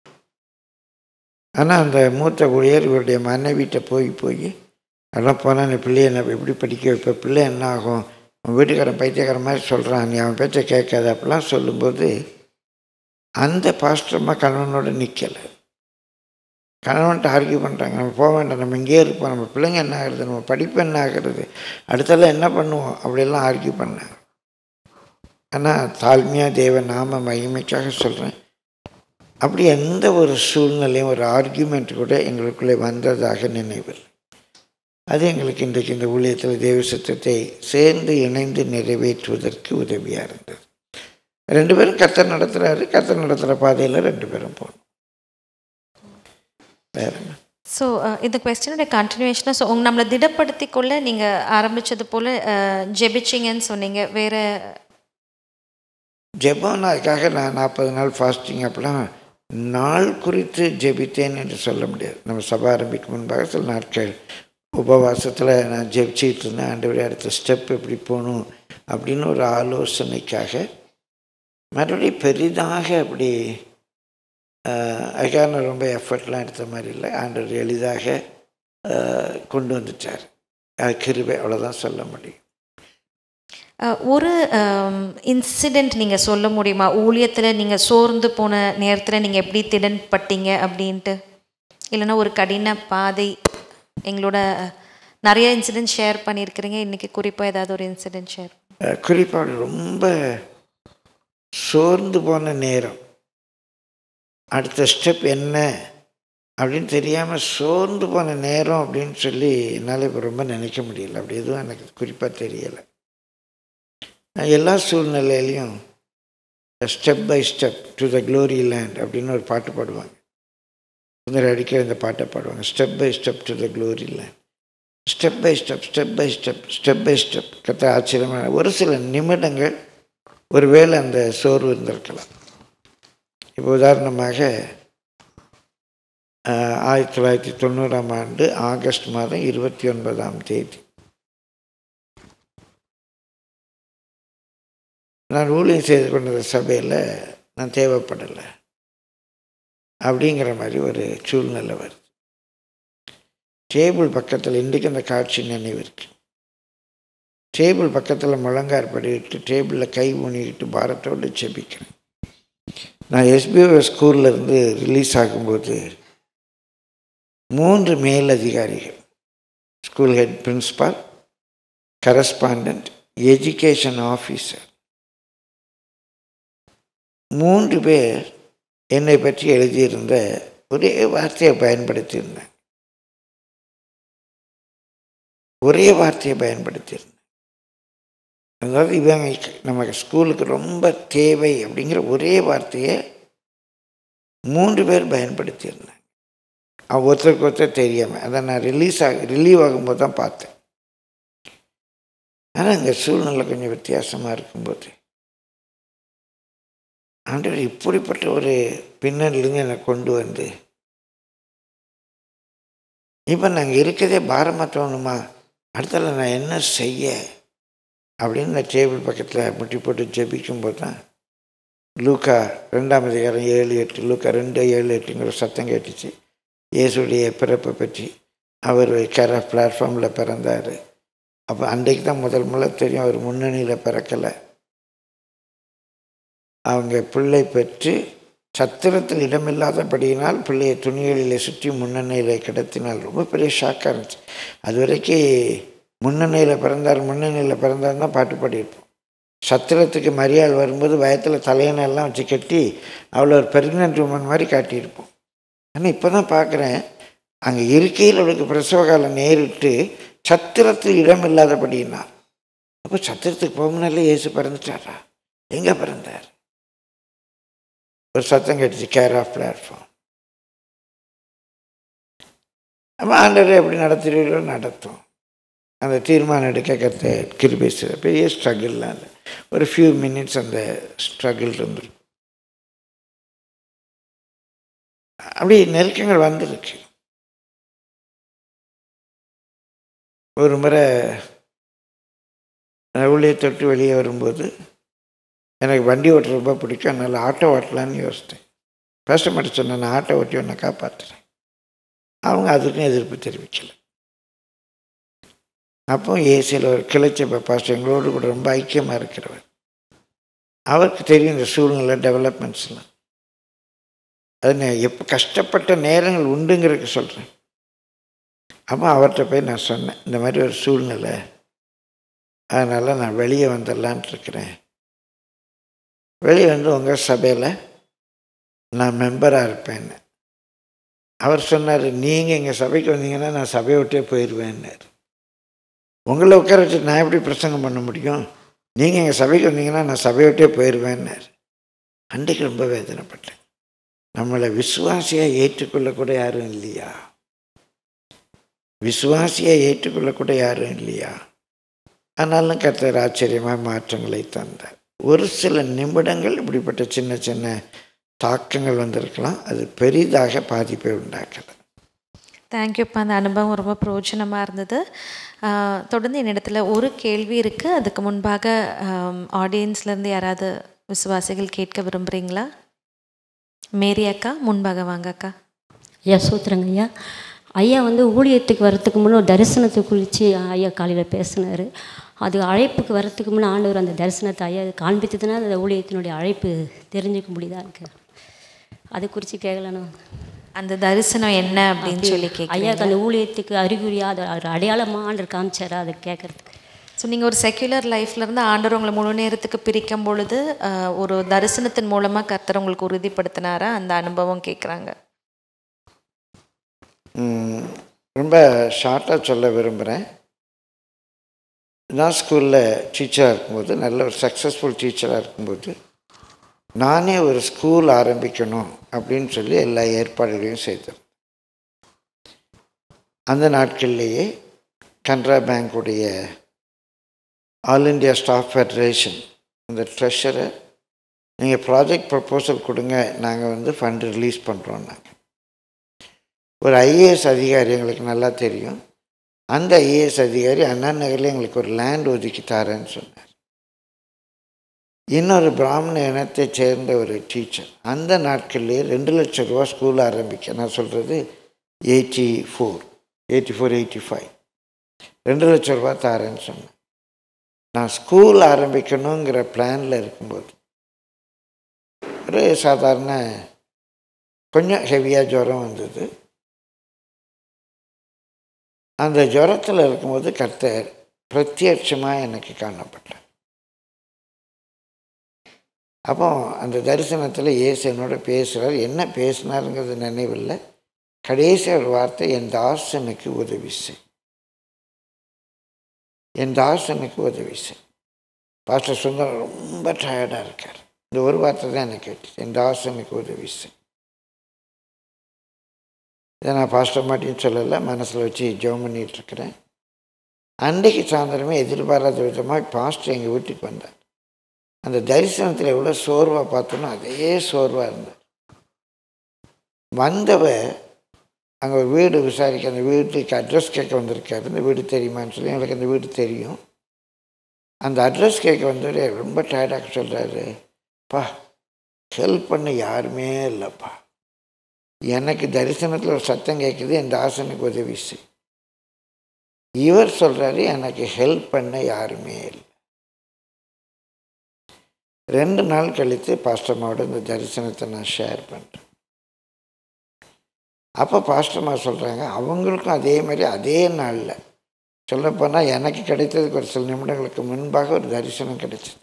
ஆனால் அந்த மூத்த ஊழியர் இவருடைய மனைவிட்ட போய் போய் அதெல்லாம் போனால் நீ பிள்ளைய என்ன எப்படி படிக்க வைப்ப பிள்ளை என்ன ஆகும் அவன் வீட்டுக்காரன் பைத்தியக்காரன் மாதிரி சொல்கிறான் நீ அவன் பேச்சை கேட்காது அப்படிலாம் சொல்லும்போது அந்த பாஸ்டர்மா கணவனோட நிற்கலை கணவன்ட்டு ஆர்கியூ பண்ணுறாங்க நம்ம போக வேண்டாம் நம்ம இங்கேயே இருப்போம் நம்ம பிள்ளைங்க என்ன ஆகுறது நம்ம படிப்பு என்ன ஆகுறது அடுத்தெல்லாம் என்ன பண்ணுவோம் அப்படியெல்லாம் ஆர்கியூ பண்ணாங்க ஆனால் தாழ்மையாக தேவ நாம மகிமைக்காக சொல்கிறேன் அப்படி எந்த ஒரு சூழ்நிலையும் ஒரு ஆர்கியூமெண்ட் கூட எங்களுக்குள்ளே வந்ததாக நினைவில் அது எங்களுக்கு இன்றைக்கு இந்த ஊழியத்தில் தேவ சத்தத்தை சேர்ந்து இணைந்து நிறைவேற்றுவதற்கு உதவியாக இருந்தது ரெண்டு பேரும் கத்தர் நடத்துகிறாரு கத்தர் நடத்துகிற பாதையில் ரெண்டு பேரும் போகணும் வேற என்ன ஸோ இந்த கொஸ்டினுடைய கண்டினியூஷனாக ஸோ உங்க நம்மளை திடப்படுத்தி கொள்ள நீங்கள் ஆரம்பித்தது போல் ஜெபிச்சிங்கன்னு சொன்னீங்க வேறு ஜெபம் அதுக்காக நான் நாற்பது நாள் ஃபாஸ்டிங் அப்படிலாம் நாள் குறித்து ஜெபித்தேன் என்று சொல்ல முடியாது நம்ம சபை ஆரம்பிக்கும் முன்பாக சில நாட்கள் உபவாசத்தில் நான் ஜெபிச்சிட்டு இருந்தேன் ஆண்டவரே அடுத்த ஸ்டெப் எப்படி போகணும் அப்படின்னு ஒரு ஆலோசனைக்காக மறுபடியும் பெரிதாக அப்படி அதுக்காக நான் ரொம்ப எஃபர்ட்லாம் எடுத்த மாதிரி இல்லை ஆண்டவர் எளிதாக கொண்டு வந்துட்டார் அது கிருபை அவ்வளோதான் சொல்ல முடியும் ஒரு இன்சிடெண்ட் நீங்கள் சொல்ல முடியுமா ஊழியத்தில் நீங்கள் சோர்ந்து போன நேரத்தில் நீங்கள் எப்படி திடன்பட்டீங்க அப்படின்ட்டு இல்லைன்னா ஒரு கடின பாதை எங்களோட நிறைய இன்சிடென்ட் ஷேர் பண்ணியிருக்கிறீங்க இன்றைக்கி குறிப்பாக ஏதாவது ஒரு இன்சிடென்ட் ஷேர் குறிப்பாக ரொம்ப சோர்ந்து போன நேரம் அடுத்த ஸ்டெப் என்ன அப்படின்னு தெரியாமல் சோர்ந்து போன நேரம் அப்படின்னு சொல்லி என்னால் இப்போ ரொம்ப நினைக்க முடியல அப்படி எதுவும் எனக்கு குறிப்பாக தெரியலை நான் எல்லா சூழ்நிலையிலையும் step by step to the glory land அப்படின்னு ஒரு பாட்டு பாடுவாங்க சுந்தர அடிக்கடி இந்த பாட்டை பாடுவாங்க step by step to the glory land step by step step by step step by step கத்த ஆச்சரியமான ஒரு சில நிமிடங்கள் ஒருவேளை அந்த சோர்வு இருந்திருக்கலாம் இப்போ உதாரணமாக ஆயிரத்தி தொள்ளாயிரத்தி தொண்ணூறாம் ஆண்டு ஆகஸ்ட் மாதம் இருபத்தி ஒன்பதாம் தேதி நான் ஊழியம் செய்து கொண்ட சபையில் நான் தேவைப்படலை அப்படிங்கிற மாதிரி ஒரு சூழ்நிலை வருது டேபிள் பக்கத்தில் இன்றைக்கு அந்த காட்சி நினைவு இருக்கு டேபிள் பக்கத்தில் முழங்கார் படிக்கிட்டு டேபிளில் கை ஊனிக்கிட்டு பாரத்தோடு செபிக்கிறேன் நான் எஸ்பிஓ ஸ்கூலில் இருந்து ரிலீஸ் ஆகும்போது மூன்று மேல் அதிகாரிகள் school head principal correspondent education officer மூன்று பேர் என்னை பற்றி எழுதியிருந்த ஒரே வார்த்தையை பயன்படுத்தியிருந்தேன் ஒரே வார்த்தையை பயன்படுத்தியிருந்தேன் அதாவது இவங்க நமக்கு ஸ்கூலுக்கு ரொம்ப தேவை அப்படிங்கிற ஒரே வார்த்தையை மூன்று பேர் பயன்படுத்தியிருந்தாங்க அவ ஒருத்தருக்கு ஒருத்தர் தெரியாமல் அதை நான் ரிலீஸ் ஆக ரிலீவ் ஆகும்போது தான் பார்த்தேன் ஆனால் அங்கே சூழ்நிலை கொஞ்சம் வித்தியாசமாக இருக்கும்போது ஆண்டவர் இப்படிப்பட்ட ஒரு பின்னணிலேருந்து என்னை கொண்டு வந்து இப்போ நாங்கள் இருக்கதே பாரமாக தோணுமா அடுத்தால நான் என்ன செய்ய அப்படின்னு நான் டேபிள் பக்கத்தில் முட்டி போட்டு ஜெபிக்கும்போது தான் லூக்கா ரெண்டாம் அதிகாரம் ஏழு எட்டு லூக்கா ரெண்டு ஏழு எட்டுங்கிற சத்தம் கேட்டுச்சு இயேசுடைய பிறப்பை பற்றி அவர் கேர பிளாட்ஃபார்மில் பிறந்தார் அப்போ அன்றைக்கு தான் முதல் முதல்ல தெரியும் அவர் முன்னணியில் பிறக்கலை அவங்க பிள்ளை பெற்று சத்திரத்தில் இடமில்லாதபடியினால் பிள்ளையை துணிகளிலே சுற்றி முன்னணியில் கிடத்தினால் ரொம்ப பெரிய ஷாக்காக இருந்துச்சு அது வரைக்கும் முன்னணியில் பிறந்தார் முன்னணியில் பிறந்தார் தான் பாட்டு பாடியிருப்போம் சத்திரத்துக்கு மரியாள் வரும்போது வயத்தில் தலையணெல்லாம் வச்சு கட்டி அவளை ஒரு பெர்மனன்ட் உமன் மாதிரி காட்டியிருப்போம் ஆனால் இப்போ தான் பார்க்குறேன் அங்கே இருக்கையில் அவளுக்கு பிரசவ காலம் நேரிட்டு சத்திரத்தில் இடம் இல்லாதபடினா அப்போ சத்திரத்துக்கு போகணுன்னாலே இயேசு பிறந்துட்டாரா எங்கே பிறந்தார் ஒரு சத்தம் கேட்டுச்சு கேர் ஆஃப் பிளாட்ஃபார்ம் அப்போ ஆண்டவரை எப்படி நடத்துகிறீர்களோ நடத்தும் அந்த தீர்மானம் எடுக்க கற்று கிருபேசுகிற பெரிய ஸ்ட்ரகிள்லாம் இல்லை ஒரு ஃபியூ மினிட்ஸ் அந்த ஸ்ட்ரகிள் இருந்துருக்கு அப்படி நெருக்கங்கள் வந்திருக்கு ஒரு முறை உள்ளே தொட்டு வெளியே வரும்போது எனக்கு வண்டி ஓட்ட ரொம்ப பிடிக்கும் அதனால் ஆட்டோ ஓட்டலான்னு யோசித்தேன் பேச மாட்டேன் சொன்னேன் நான் ஆட்டோ ஓட்டி ஒன்றை காப்பாற்றுறேன் அவங்க அதுக்கும் எதிர்ப்பு தெரிவிக்கலை அப்போ ஏசியில் ஒரு கிளைச்ச பாஸ்டர் எங்களோடு கூட ரொம்ப ஐக்கியமாக இருக்கிறவர் அவருக்கு தெரியும் இந்த சூழ்நிலை டெவலப்மெண்ட்ஸ்லாம் அது நான் எப்போ கஷ்டப்பட்ட நேரங்கள் உண்டுங்கிறதுக்கு சொல்கிறேன் அப்போ அவர்கிட்ட போய் நான் சொன்னேன் இந்த மாதிரி ஒரு சூழ்நிலை அதனால் நான் வெளியே வந்துடலான்ட்டு இருக்கிறேன் வெளியே வந்து உங்கள் சபையில் நான் மெம்பராக இருப்பேன்னு அவர் சொன்னார் நீங்கள் எங்கள் சபைக்கு வந்தீங்கன்னா நான் சபையை விட்டே போயிடுவேன்னார் உங்களை உட்கார வச்சு நான் எப்படி பிரசங்கம் பண்ண முடியும் நீங்கள் எங்கள் சபைக்கு வந்தீங்கன்னா நான் சபையை விட்டே போயிடுவேன்னார் அன்றைக்கு ரொம்ப வேதனைப்பட்டேன் நம்மளை விசுவாசியாக ஏற்றுக்கொள்ளக்கூட யாரும் இல்லையா விசுவாசியாக ஏற்றுக்கொள்ளக்கூட யாரும் இல்லையா ஆனாலும் கர்த்தர் ஆச்சரியமாக மாற்றங்களை தந்தார் ஒரு சில நிமிடங்கள் இப்படிப்பட்ட சின்ன சின்ன தாக்கங்கள் வந்திருக்கலாம் அது பெரிதாக பாதிப்பை உண்டாக்கலை தேங்க்யூப்பா அந்த அனுபவம் ரொம்ப பிரயோஜனமாக இருந்தது ஆஹ் தொடர்ந்து என்னிடத்துல ஒரு கேள்வி இருக்குது அதுக்கு முன்பாக ஆடியன்ஸ்லேருந்து யாராவது விசுவாசிகள் கேட்க விரும்புகிறீங்களா மேரி அக்கா முன்பாக வாங்க அக்கா ஐயா சூத்திரங்க ஐயா ஐயா வந்து ஊழியத்துக்கு வர்றதுக்கு முன்னே ஒரு தரிசனத்தை குறித்து ஐயா காலையில் பேசினார் அது அழைப்புக்கு வர்றதுக்கு முன்னே ஆண்டவர் அந்த தரிசனத்தை ஐயா காண்பித்ததுனால அந்த ஊழியத்தினுடைய அழைப்பு தெரிஞ்சுக்க முடியுதா இருக்கு அதை குறித்து கேட்கலன்னு அந்த தரிசனம் என்ன அப்படின்னு சொல்லி கேட்க ஐயாவுக்கு அந்த ஊழியத்துக்கு அறிகுறியாக அது ஒரு அடையாளமாக ஆண்டவர் காமிச்சாரா அதை கேட்கறதுக்கு ஸோ நீங்கள் ஒரு செக்யுலர் லைஃப்லேருந்து ஆண்டவர் உங்களை முழு நேரத்துக்கு பிரிக்கும் பொழுது ஆஹ் ஒரு தரிசனத்தின் மூலமாக கர்த்தர் உங்களுக்கு உறுதிப்படுத்தினாரா அந்த அனுபவம் கேட்குறாங்க ம், ரொம்ப ஷார்ட்டாக சொல்ல விரும்புகிறேன் நான் ஸ்கூலில் டீச்சராக இருக்கும்போது நல்ல ஒரு சக்ஸஸ்ஃபுல் டீச்சராக இருக்கும்போது நானே ஒரு ஸ்கூல் ஆரம்பிக்கணும் அப்படின்னு சொல்லி எல்லா ஏற்பாடுகளையும் செய்தேன் அந்த நாட்கள்லேயே கனரா பேங்க்குடைய ஆல் இண்டியா ஸ்டாஃப் ஃபெடரேஷன் அந்த ட்ரெஷரை நீங்கள் ப்ராஜெக்ட் ப்ரப்போசல் கொடுங்க நாங்கள் வந்து ஃபண்ட் ரிலீஸ் பண்ணுறோம் நாங்கள் ஒரு ஐஏஎஸ் அதிகாரி எங்களுக்கு நல்லா தெரியும் அந்த ஐஏஎஸ் அதிகாரி அண்ணா நகரில் எங்களுக்கு ஒரு லேண்ட் ஒதுக்கி தரேன்னு சொன்னார் இன்னொரு பிராமண இனத்தை சேர்ந்த ஒரு டீச்சர் அந்த நாட்கள்லேயே ரெண்டு லட்சம் ரூபா ஸ்கூல் ஆரம்பிக்க நான் சொல்கிறது eighty four eighty four eighty five ரெண்டு லட்சம் ரூபா தரேன்னு சொன்னேன் நான் ஸ்கூல் ஆரம்பிக்கணுங்கிற பிளானில் இருக்கும்போது ஒரு சாதாரண கொஞ்சம் ஹெவியாக ஜுரம் வந்தது அந்த ஜுரத்தில் இருக்கும்போது கர்த்தர் பிரத்யட்சமாக எனக்கு காணப்பட்டார் அப்போ அந்த தரிசனத்தில் இயேசு என்னோட பேசுகிறார் என்ன பேசினாருங்கிறது நினைவில்லை கடைசி ஒரு வார்த்தை என் தாசனுக்கு உதவி செய் என் தாசனுக்கு உதவி செய் பாஸ்டர் சுந்தரம் ரொம்ப டயர்டாக இருக்கார் இந்த ஒரு வார்த்தை தான் எனக்கு கேட்டுச்சு என் தாசனுக்கு உதவி செய் இதை நான் பாஸ்டர் மாட்டின்னு சொல்லலை மனசில் வச்சு ஜெபம் பண்ணிட்டு இருக்கிறேன் அன்றைக்கு சாயந்தரமே எதிர்பாராத விதமாக பாஸ்டர் எங்கள் வீட்டுக்கு வந்தார் அந்த தரிசனத்தில் எவ்வளோ சோர்வாக பார்த்தோன்னோ அதே சோர்வாக இருந்தார் வந்தவ அங்கே ஒரு வீடு விசாரிக்க அந்த வீட்டுக்கு அட்ரஸ் கேட்க வந்திருக்காரு இந்த வீடு தெரியுமான்னு சொல்லி எங்களுக்கு அந்த வீடு தெரியும் அந்த அட்ரஸ் கேட்க வந்தவர் ரொம்ப டயர்டாக சொல்கிறாரு பா ஹெல்ப் பண்ண யாருமே இல்லைப்பா எனக்கு தரிசனத்தில் ஒரு சத்தம் கேட்குது என் தாசனுக்கு உதவி செய் இவர் சொல்கிறாரு எனக்கு ஹெல்ப் பண்ண யாருமே இல்லை ரெண்டு நாள் கழித்து பாஸ்டம்மாவோட இந்த தரிசனத்தை நான் ஷேர் பண்ணுறேன் அப்போ பாஸ்டம்மா சொல்கிறாங்க அவங்களுக்கும் அதே மாதிரி அதே நாளில் சொல்லப்போனால் எனக்கு கிடைத்ததுக்கு ஒரு சில நிமிடங்களுக்கு முன்பாக ஒரு தரிசனம் கிடைச்சிது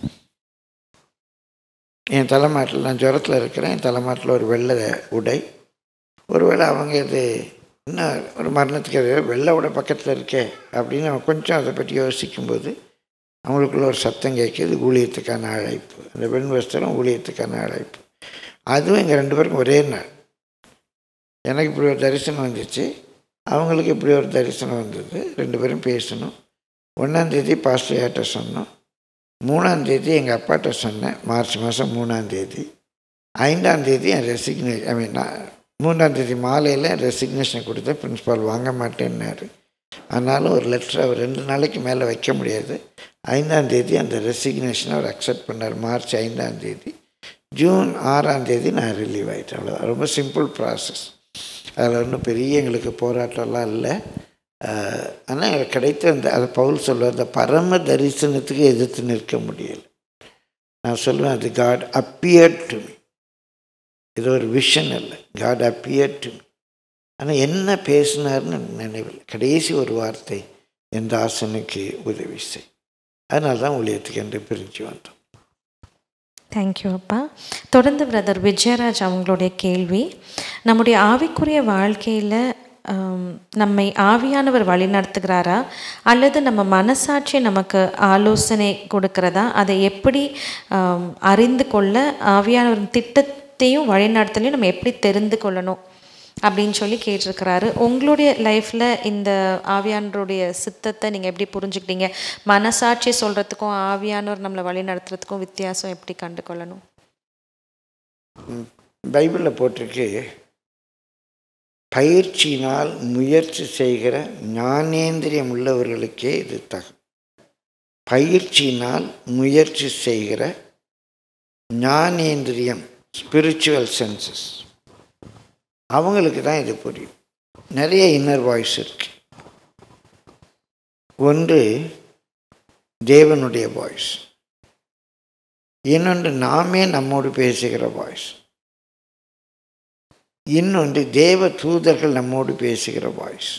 என் தலைமாட்டில் நான் ஜுரத்தில் இருக்கிறேன் என் தலைமாட்டில் ஒரு வெள்ளை உடை ஒருவேளை அவங்க இது என்ன ஒரு மரணத்துக்கு எது வெள்ளை உடை பக்கத்தில் இருக்கே அப்படின்னு நம்ம கொஞ்சம் அதை பற்றி யோசிக்கும்போது அவங்களுக்குள்ள ஒரு சத்தம் கேட்குது ஊழியத்துக்கான அழைப்பு அந்த வெண் வஸ்திரம் ஊழியத்துக்கான அழைப்பு அதுவும் எங்கள் ரெண்டு பேருக்கும் ஒரே நாள் எனக்கு இப்படி ஒரு தரிசனம் வந்துச்சு அவங்களுக்கு இப்படி ஒரு தரிசனம் வந்தது ரெண்டு பேரும் பேசணும் ஒன்றாந்தேதி பாஸ்டர் ஏட்ட சொன்னோம் மூணாந்தேதி எங்கள் அப்பாட்ட சொன்னேன் மார்ச் மாதம் மூணாந்தேதி ஐந்தாந்தேதி என் ரெசிக்னேஷன் ஐ மீன் நான் மூன்றாந்தேதி மாலையில் ரெசிக்னேஷன் கொடுத்தேன் பிரின்ஸ்பால் வாங்க மாட்டேன்னாரு ஆனாலும் ஒரு லெட்டர் அவர் ரெண்டு நாளைக்கு மேலே வைக்க முடியாது ஐந்தாந்தேதி அந்த ரெசிக்னேஷனை அவர் அக்செப்ட் பண்ணார் மார்ச் ஐந்தாந்தேதி ஜூன் ஆறாந்தேதி நான் ரிலீவ் ஆகிட்டேன் அவ்வளோதான் ரொம்ப சிம்பிள் ப்ராசஸ் அதில் ஒன்றும் பெரிய எங்களுக்கு போராட்டம்லாம் இல்லை ஆனால் எனக்கு கிடைத்த அந்த அதை பவுல் சொல்லுவார் அந்த பரம தரிசனத்துக்கு எதிர்த்து நிற்க முடியலை நான் சொல்லுவேன் அது காட் அப்பியர்ட் டு மீ இது ஒரு விஷன் இல்லை காட் அப்பியர்ட் டு மீ ஆனால் என்ன பேசினார்னு நினைவில் கடைசி ஒரு வார்த்தை என் தாசனுக்கு உதவி செய் அதனால தான் ஊழியத்துக்கு என்று பிரிஞ்சு வந்தோம் தேங்க்யூ அப்பா தொடர்ந்து பிரதர் விஜயராஜ் அவங்களுடைய கேள்வி நம்முடைய ஆவிக்குரிய வாழ்க்கையில் நம்மை ஆவியானவர் வழி நடத்துகிறாரா அல்லது நம்ம மனசாட்சி நமக்கு ஆலோசனை கொடுக்கிறதா அதை எப்படி ஆம், அறிந்து கொள்ள ஆவியானவர் திட்டத்தையும் வழிநடத்தலையும் நம்ம எப்படி தெரிந்து கொள்ளணும் அப்படின்னு சொல்லி கேட்டிருக்கிறாரு உங்களுடைய லைஃப்பில் இந்த ஆவியானவருடைய சித்தத்தை நீங்கள் எப்படி புரிஞ்சுக்கிட்டீங்க மனசாட்சி சொல்கிறதுக்கும் ஆவியானவர் நம்மளை வழி நடத்துறதுக்கும் வித்தியாசம் எப்படி கண்டு கொள்ளணும் பைபிளில் போட்டிருக்கு பயிற்சியினால் முயற்சி செய்கிற ஞானேந்திரியம் உள்ளவர்களுக்கே இது தகும் பயிற்சியினால் முயற்சி செய்கிற ஞானேந்திரியம் ஸ்பிரிச்சுவல் சென்சஸ் அவங்களுக்கு தான் இது புரியும் நிறைய இன்னர் வாய்ஸ் இருக்கு ஒன்று தேவனுடைய வாய்ஸ் இன்னொன்று நாமே நம்மோடு பேசுகிற வாய்ஸ் இன்னொன்று தேவ தூதர்கள் நம்மோடு பேசுகிற வாய்ஸ்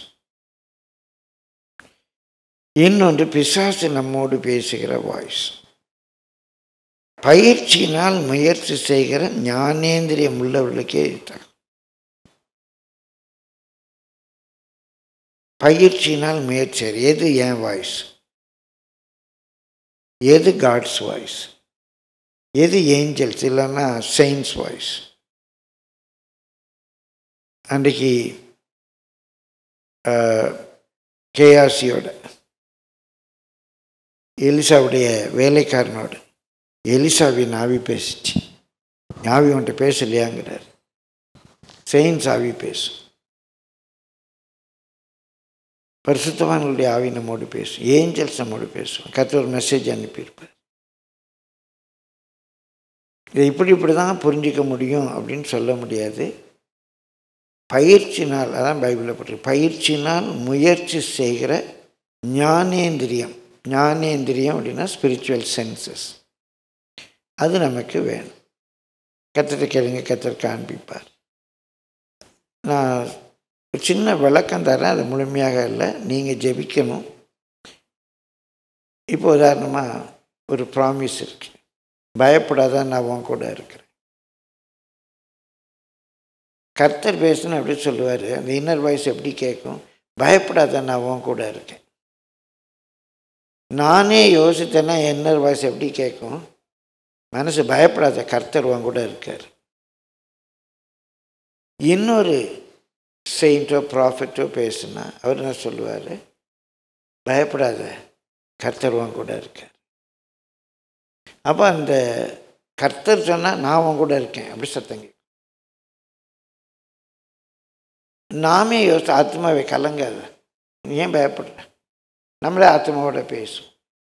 இன்னொன்று பிசாசு நம்மோடு பேசுகிற வாய்ஸ் பயிற்சியினால் முயற்சி செய்கிற ஞானேந்திரியம் உள்ளவர்களுக்கே இது தகும். பயிற்சியினால் முயற்சி எது என் வாய்ஸ் எது காட்ஸ் வாய்ஸ் எது ஏஞ்சல்ஸ் இல்லைன்னா செயின்ஸ் வாய்ஸ் அன்றைக்கு கேஆர்சியோட எலிசாவுடைய வேலைக்காரனோட எலிசாவின் ஆவி பேசிச்சு ஆவி உன்ட்ட பேசலையாங்கிறார் செயின்ஸ் ஆவி பேசும் பரிசுத்தவான்களுடைய ஆவி நம்மோடு பேசும் ஏஞ்சல்ஸ் நம்மோடு பேசும் கத்த ஒரு மெசேஜ் அனுப்பியிருப்பார் இதை இப்படி இப்படி தான் புரிஞ்சிக்க முடியும் அப்படின்னு சொல்ல முடியாது பயிற்சினால் அதான் பைபிளில் போட்டிருக்கு பயிற்சினால் முயற்சி செய்கிற ஞானேந்திரியம் ஞானேந்திரியம் அப்படின்னா ஸ்பிரிச்சுவல் சென்சஸ் அது நமக்கு வேணும் கத்திர கேளுங்க கத்தர் காண்பிப்பார் நான் ஒரு சின்ன விளக்கம் தரேன் அது முழுமையாக இல்லை நீங்கள் ஜெபிக்கணும் இப்போ உதாரணமாக ஒரு ப்ராமிஸ் இருக்கு பயப்படாத நான் உன் கூட இருக்கிறேன் கர்த்தர் பேசுன்னு எப்படி சொல்லுவார் அந்த இன்னர் வாய்ஸ் எப்படி கேட்கும் பயப்படாத நான் உன் கூட இருக்கேன் நானே யோசித்தேன்னா இன்னர் வாய்ஸ் எப்படி கேட்கும் மனசு பயப்படாத கர்த்தர் உன் கூட இருக்கார் இன்னொரு செயின்ட்டோ ப்ராஃபிட்டோ பேசுனா அவர் என்ன சொல்லுவார் பயப்படாத கர்த்தர் உன் கூட இருக்கார் அப்போ அந்த கர்த்தர் சொன்னால் நான் உன் கூட இருக்கேன் அப்படி சத்தங்க நாமே யோசித்து ஆத்மாவை கலங்காத நீ ஏன் பயப்படுற நம்மளே ஆத்மாவோட பேசும்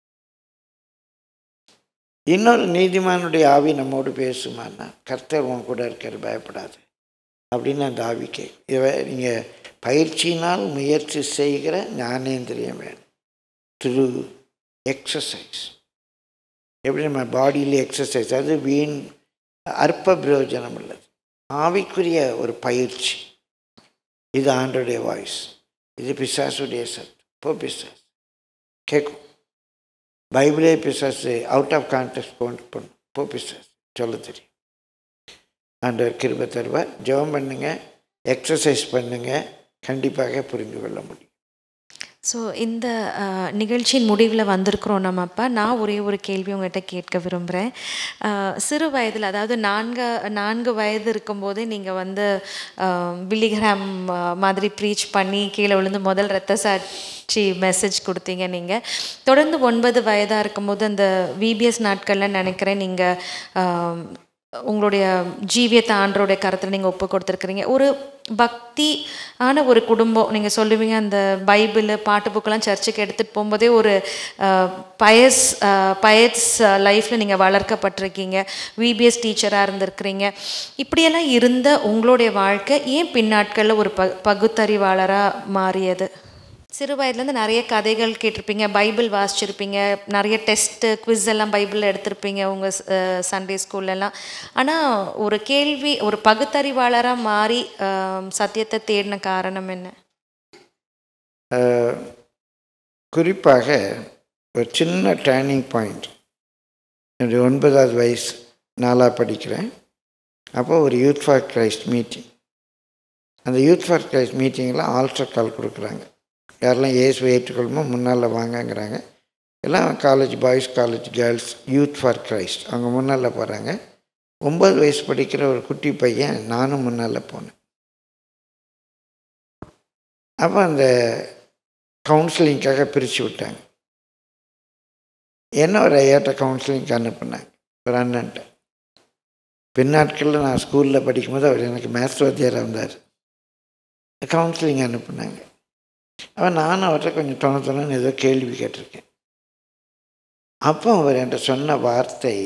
இன்னொரு நீதிமானுடைய ஆவி நம்மோடு பேசுமான்னா கர்த்தர் உன் கூட இருக்கார் பயப்படாது அப்படின்னு அந்த ஆவி கேட்கும் இவ நீங்கள் பயிற்சியினால் முயற்சி செய்கிற ஞானேந்திரியம் வேணும் த்ரூ எக்ஸசைஸ் எப்படி நம்ம பாடியிலே எக்ஸசைஸ் அது வீண் அற்ப பிரயோஜனம் உள்ளது ஆவிக்குரிய ஒரு பயிற்சி இது ஆண்டோடைய வாய்ஸ் இது பிசாசுடைய சத் போ பிசாஸ் கேட்கும் பைபிளே பிசாசு அவுட் ஆஃப் கான்டெக்ட் கொண்டு பண்ணும் போ பிசாஸ் சொல்ல தெரியும் ஆண்டவர் கிருபை தருவார் ஜெபம் பண்ணுங்க எக்ஸசைஸ் பண்ணுங்க கண்டிப்பாக புரிந்து கொள்ள முடியும் ஸோ இந்த அஹ், நிகழ்ச்சியின் முடிவில் வந்திருக்கிறோம் நம்ம அப்பா நான் ஒரே ஒரு கேள்வி உங்கள்கிட்ட கேட்க விரும்புகிறேன் அஹ், சிறு வயதில் அதாவது நான்கு நான்கு வயது இருக்கும்போதே நீங்கள் வந்து பில்லிகிராம் மாதிரி ப்ரீச் பண்ணி கீழே விழுந்து முதல் ரத்த சாட்சி மெசேஜ் கொடுத்தீங்க நீங்கள் தொடர்ந்து ஒன்பது வயதாக இருக்கும்போது அந்த விபிஎஸ் நாட்களில் நினைக்கிறேன் நீங்கள் உங்களுடைய ஜீவியத்தை ஆண்டருடைய கரத்தில் நீங்கள் ஒப்பு கொடுத்துருக்குறீங்க ஒரு பக்தி ஆன ஒரு குடும்பம் நீங்கள் சொல்லுவீங்க அந்த பைபிள் பாட்டு புக்கெல்லாம் சர்ச்சுக்கு எடுத்துகிட்டு போகும்போதே ஒரு பயஸ் பயஸ் லைஃப்பில் நீங்கள் வளர்க்கப்பட்டிருக்கீங்க விபிஎஸ் டீச்சராக இருந்திருக்கிறீங்க இப்படியெல்லாம் இருந்த உங்களுடைய வாழ்க்கை ஏன் பின்னாட்களில் ஒரு ப பகுத்தறிவாளராக மாறியது சிறு வயதுலேருந்து நிறைய கதைகள் கேட்டிருப்பீங்க பைபிள் வாசிச்சிருப்பீங்க நிறைய டெஸ்ட்டு குவிஸ் எல்லாம் பைபிளில் எடுத்திருப்பீங்க உங்கள் சண்டே ஸ்கூல்லலாம் ஆனால் ஒரு கேள்வி ஒரு பகுத்தறிவாளராக மாறி அஹ், சத்தியத்தை தேடின காரணம் என்ன அஹ், குறிப்பாக ஒரு சின்ன டேர்னிங் பாயிண்ட் என்னுடைய ஒன்பதாவது வயசு நாளாக படிக்கிறேன் அப்போ ஒரு யூத் ஃபார் கிரைஸ்ட் மீட்டிங் அந்த யூத் ஃபார் கிரைஸ்ட் மீட்டிங்கில் ஆல்ட்ரா கால் கொடுக்குறாங்க யாரெல்லாம் இயேசுவை ஏற்றுக்கொள்ளுமோ முன்னால் வாங்கங்கிறாங்க எல்லாம் college boys college girls youth for Christ அவங்க முன்னால் போகிறாங்க ஒம்பது வயசு படிக்கிற ஒரு குட்டி பையன் நானும் முன்னால் போனேன் அப்போ அந்த கவுன்சிலிங்காக பிரித்து விட்டாங்க என்ன ஒரு ஐயாட்ட கவுன்சிலிங்க்கு அனுப்புனாங்க ஒரு அண்ணன்ட்ட பின்னாட்களில் நான் ஸ்கூலில் படிக்கும்போது அவர் எனக்கு மேத்ஸ் வாத்தியாராக இருந்தார் கவுன்சிலிங் அனுப்புனாங்க அவன் நானும் அவர்கிட்ட கொஞ்சம் தொண தொணன்னு ஏதோ கேள்வி கேட்டிருக்கேன் அப்போ அவர் என்கிட்ட சொன்ன வார்த்தை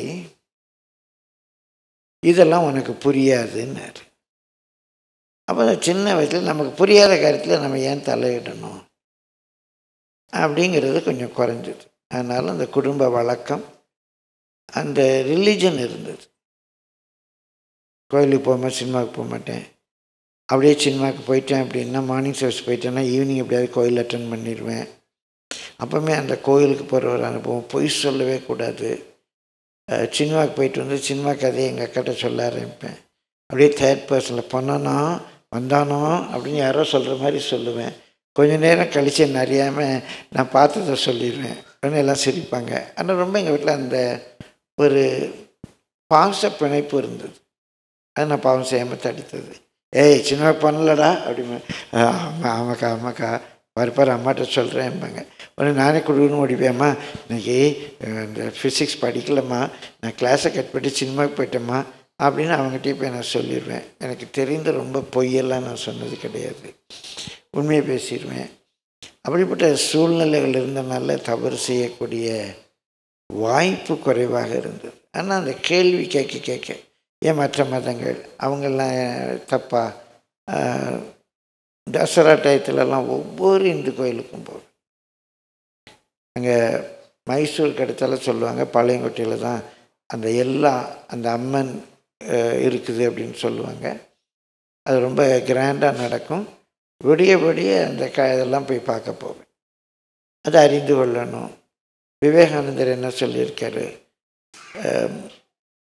இதெல்லாம் உனக்கு புரியாதுன்னாரு அப்போ அந்த சின்ன வயசில் நமக்கு புரியாத காரியத்தில் நம்ம ஏன் தலையிடணும் அப்படிங்கிறது கொஞ்சம் குறைஞ்சது அதனால் அந்த குடும்ப வழக்கம் அந்த ரிலீஜன் இருந்தது கோயிலுக்கு போகாமல் சினிமாவுக்கு போக மாட்டேன் அப்படியே சினிமாவுக்கு போயிட்டேன் அப்படின்னா மார்னிங் சர்வீஸ் போயிட்டேன்னா ஈவினிங் எப்படியாவது கோயில் அட்டன் பண்ணிடுவேன் அப்போவுமே அந்த கோயிலுக்கு போகிற ஒரு அனுபவம் பொய் சொல்லவே கூடாது அஹ் சினிமாவுக்கு போயிட்டு வந்து சினிமா கதையை எங்கள் அக்காட்ட சொல்ல ஆரம்பிப்பேன் அப்படியே தேர்ட் பர்சனில் பண்ணானோ வந்தானோ அப்படின்னு யாரோ சொல்கிற மாதிரி சொல்லுவேன் கொஞ்ச நேரம் கழித்து என்ன அறியாமல் நான் பார்த்ததை சொல்லிடுவேன் உடனே எல்லாம் சிரிப்பாங்க ஆனால் ரொம்ப எங்கள் வீட்டில் அந்த ஒரு பாச பிணைப்பு இருந்தது அது நான் பாவம் செய்யாமல் தடுத்தது ஏய் சின்ன பண்ணலடா அப்படின்னு ஆமாம் ஆமாக்கா ஆமாக்கா வரப்பார் அம்மாட்ட சொல்கிறேன்பாங்க உடனே நானே கொடுக்கணும் ஓடிப்பேம்மா இன்னைக்கு அஹ், இந்த ஃபிசிக்ஸ் படிக்கலம்மா நான் கிளாஸை கட் பண்ணி சினிமாவுக்கு போயிட்டேம்மா அப்படின்னு அவங்ககிட்டயே போய் நான் சொல்லிடுவேன் எனக்கு தெரிந்த ரொம்ப பொய்யெல்லாம் நான் சொன்னது கிடையாது உண்மையை பேசிடுவேன் அப்படிப்பட்ட சூழ்நிலைகள் இருந்தனால தவறு செய்யக்கூடிய வாய்ப்பு குறைவாக இருந்தது ஆனால் அந்த கேள்வி கேட்க கேட்க ஏன் மற்ற மதங்கள் அவங்கெல்லாம் தப்பா ஆஹ், தசரா டயத்துலலாம் ஒவ்வொரு இந்து கோயிலுக்கும் போவேன் அங்கே மைசூருக்கு அடுத்தால சொல்லுவாங்க பாளையங்கோட்டையில் தான் அந்த எல்லா அந்த அம்மன் ஆஹ், இருக்குது அப்படின்னு சொல்லுவாங்க அது ரொம்ப கிராண்டாக நடக்கும் விடிய விடிய அந்த க இதெல்லாம் போய் பார்க்க போவேன் அதை அறிந்து கொள்ளணும் விவேகானந்தர் என்ன சொல்லியிருக்காரு அஹ்,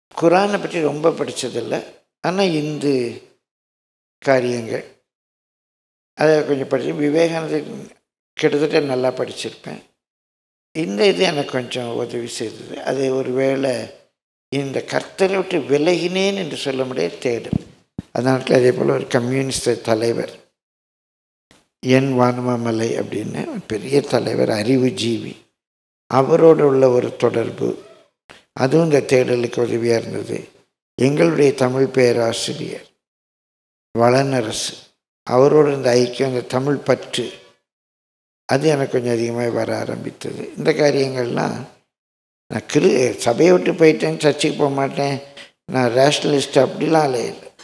குரானை பற்றி ரொம்ப படித்ததில்லை ஆனால் இந்து காரியங்கள் அதை கொஞ்சம் படித்து விவேகானந்தர் கிட்டத்தட்ட நல்லா படிச்சிருப்பேன் இந்த இது எனக்கு கொஞ்சம் உதவி செய்தது அது ஒரு வேளை இந்த கர்த்தரை விட்டு விலகினேன் என்று சொல்ல முடியாது தேடல் அதனால அதே போல் ஒரு கம்யூனிஸ்ட் தலைவர் என் வானமாமலை அப்படின்னு ஒரு பெரிய தலைவர் அறிவு ஜீவி அவரோடு உள்ள ஒரு தொடர்பு அதுவும் இந்த தேடலுக்கு உதவியாக இருந்தது எங்களுடைய தமிழ் பேராசிரியர் வளனரசு அவரோடு இருந்த ஐக்கியம் அந்த தமிழ் பற்று அது எனக்கு கொஞ்சம் அதிகமாக வர ஆரம்பித்தது இந்த காரியங்கள்லாம் நான் கிரு சபையை விட்டு போயிட்டேன் சர்ச்சுக்கு போக மாட்டேன் நான் ரேஷ்னலிஸ்ட் அப்படிலாம் இல்லை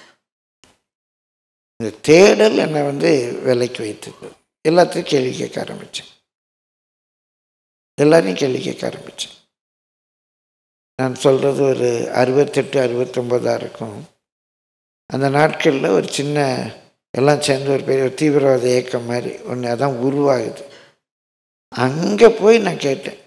இந்த தேடல் என்னை வந்து விலைக்கு வைத்தது எல்லாத்தையும் கேள்வி கேட்க ஆரம்பித்தேன் எல்லாரையும் கேள்வி கேட்க ஆரம்பித்தேன் நான் சொல்கிறது ஒரு அறுபத்தெட்டு அறுபத்தொம்போதாக இருக்கும் அந்த நாட்களில் ஒரு சின்ன எல்லாம் சேர்ந்து ஒரு பெரிய ஒரு தீவிரவாத இயக்கம் மாதிரி ஒன்று அதான் உருவாகுது அங்கே போய் நான் கேட்டேன்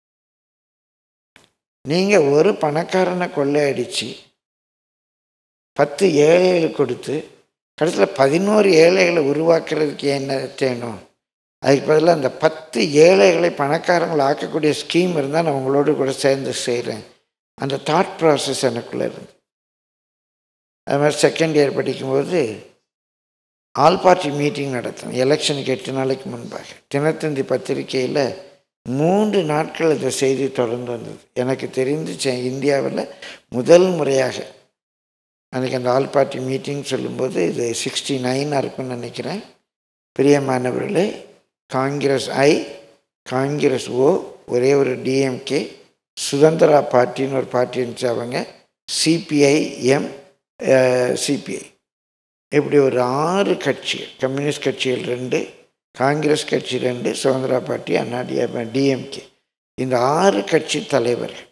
நீங்கள் ஒரு பணக்காரனை கொள்ளையடிச்சு பத்து ஏழைகளுக்கு கொடுத்து கடைசியில் பதினோரு ஏழைகளை உருவாக்குறதுக்கு என்ன தேணும் அதுக்கு பதிலாக அந்த பத்து ஏழைகளை பணக்காரங்களை ஆக்கக்கூடிய ஸ்கீம் இருந்தால் நான் உங்களோடு கூட சேர்ந்து செய்கிறேன் அந்த தாட் ப்ராசஸ் எனக்குள்ளே இருந்து அது மாதிரி செகண்ட் இயர் படிக்கும்போது ஆல் பார்ட்டி மீட்டிங் நடத்தணும் எலெக்ஷனுக்கு எட்டு நாளைக்கு முன்பாக தினத்தந்தி பத்திரிகையில் மூன்று நாட்கள் இந்த செய்தி தொடர்ந்து வந்தது எனக்கு தெரிந்து செ- இந்தியாவில் முதல் முறையாக அன்றைக்கி அந்த ஆல் பார்ட்டி மீட்டிங் சொல்லும்போது இது சிக்ஸ்டி நைனாக இருக்கும்னு நினைக்கிறேன் பிரியமானவர்களே காங்கிரஸ் ஐ காங்கிரஸ் ஓ ஒரே ஒரு டிஎம்கே சுதந்திரா பார்ட்டின்னு ஒரு பார்ட்டி இருந்துச்சு அவங்க சிபிஐ எம் சிபிஐ இப்படி ஒரு ஆறு கட்சிகள் கம்யூனிஸ்ட் கட்சிகள் ரெண்டு காங்கிரஸ் கட்சி ரெண்டு சுதந்திரா பார்ட்டி அண்ணா டிஎம்கே இந்த ஆறு கட்சி தலைவர்கள்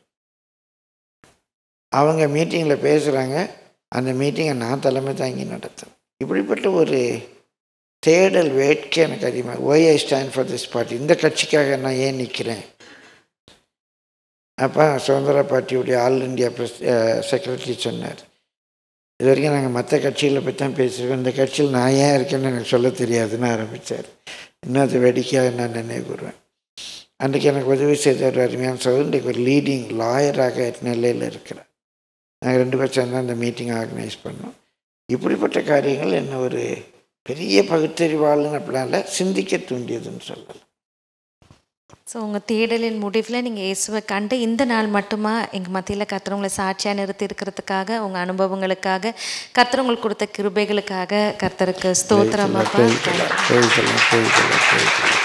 அவங்க மீட்டிங்கில் பேசுகிறாங்க அந்த மீட்டிங்கை நான் தலைமை தாங்கி நடத்தேன் இப்படிப்பட்ட ஒரு தேடல் வேட்கை எனக்கு அதிகமாக why I stand for this party இந்த கட்சிக்காக நான் ஏன் நிற்கிறேன் அப்போ சுதந்திர பார்ட்டியுடைய ஆல் இண்டியா பிரஸ் செக்ரட்டரி சொன்னார் இது வரைக்கும் நாங்கள் மற்ற கட்சிகளை பற்றி தான் பேசியிருக்கோம் இந்த கட்சியில் நான் ஏன் இருக்கேன்னு எனக்கு சொல்ல தெரியாதுன்னு ஆரம்பித்தார் இன்னும் அது வேடிக்கையாக நான் நினைவு கூறுவேன் அன்றைக்கி எனக்கு உதவி செய்த ஒரு அருமையான சோதர் இன்றைக்கு ஒரு லீடிங் லாயராக நிலையில் இருக்கிறேன் நாங்கள் ரெண்டு பேர் சேர்ந்து அந்த மீட்டிங் ஆர்கனைஸ் பண்ணோம் இப்படிப்பட்ட காரியங்கள் என்ன ஒரு பெரிய பகுத்தறிவாளன் அப்படிலாம் இல்லை சிந்திக்க தூண்டியதுன்னு சொல்லலாம் ஸோ உங்கள் தேடலின் முடிவில் நீங்கள் இயேசுவை கண்டு இந்த நாள் மட்டுமா எங்கள் மத்தியில் கர்த்தர் உங்களை சாட்சியாக நிறுத்தி இருக்கிறதுக்காக உங்கள் அனுபவங்களுக்காக கர்த்தர் உங்களுக்கு கொடுத்த கிருபைகளுக்காக கர்த்தருக்கு ஸ்தோத்திரம் அப்பா போய்க்கலாம் போய்க்கலாம் போய்க்கலாம் போய்க்கலாம்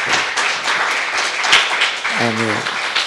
ஆமென்.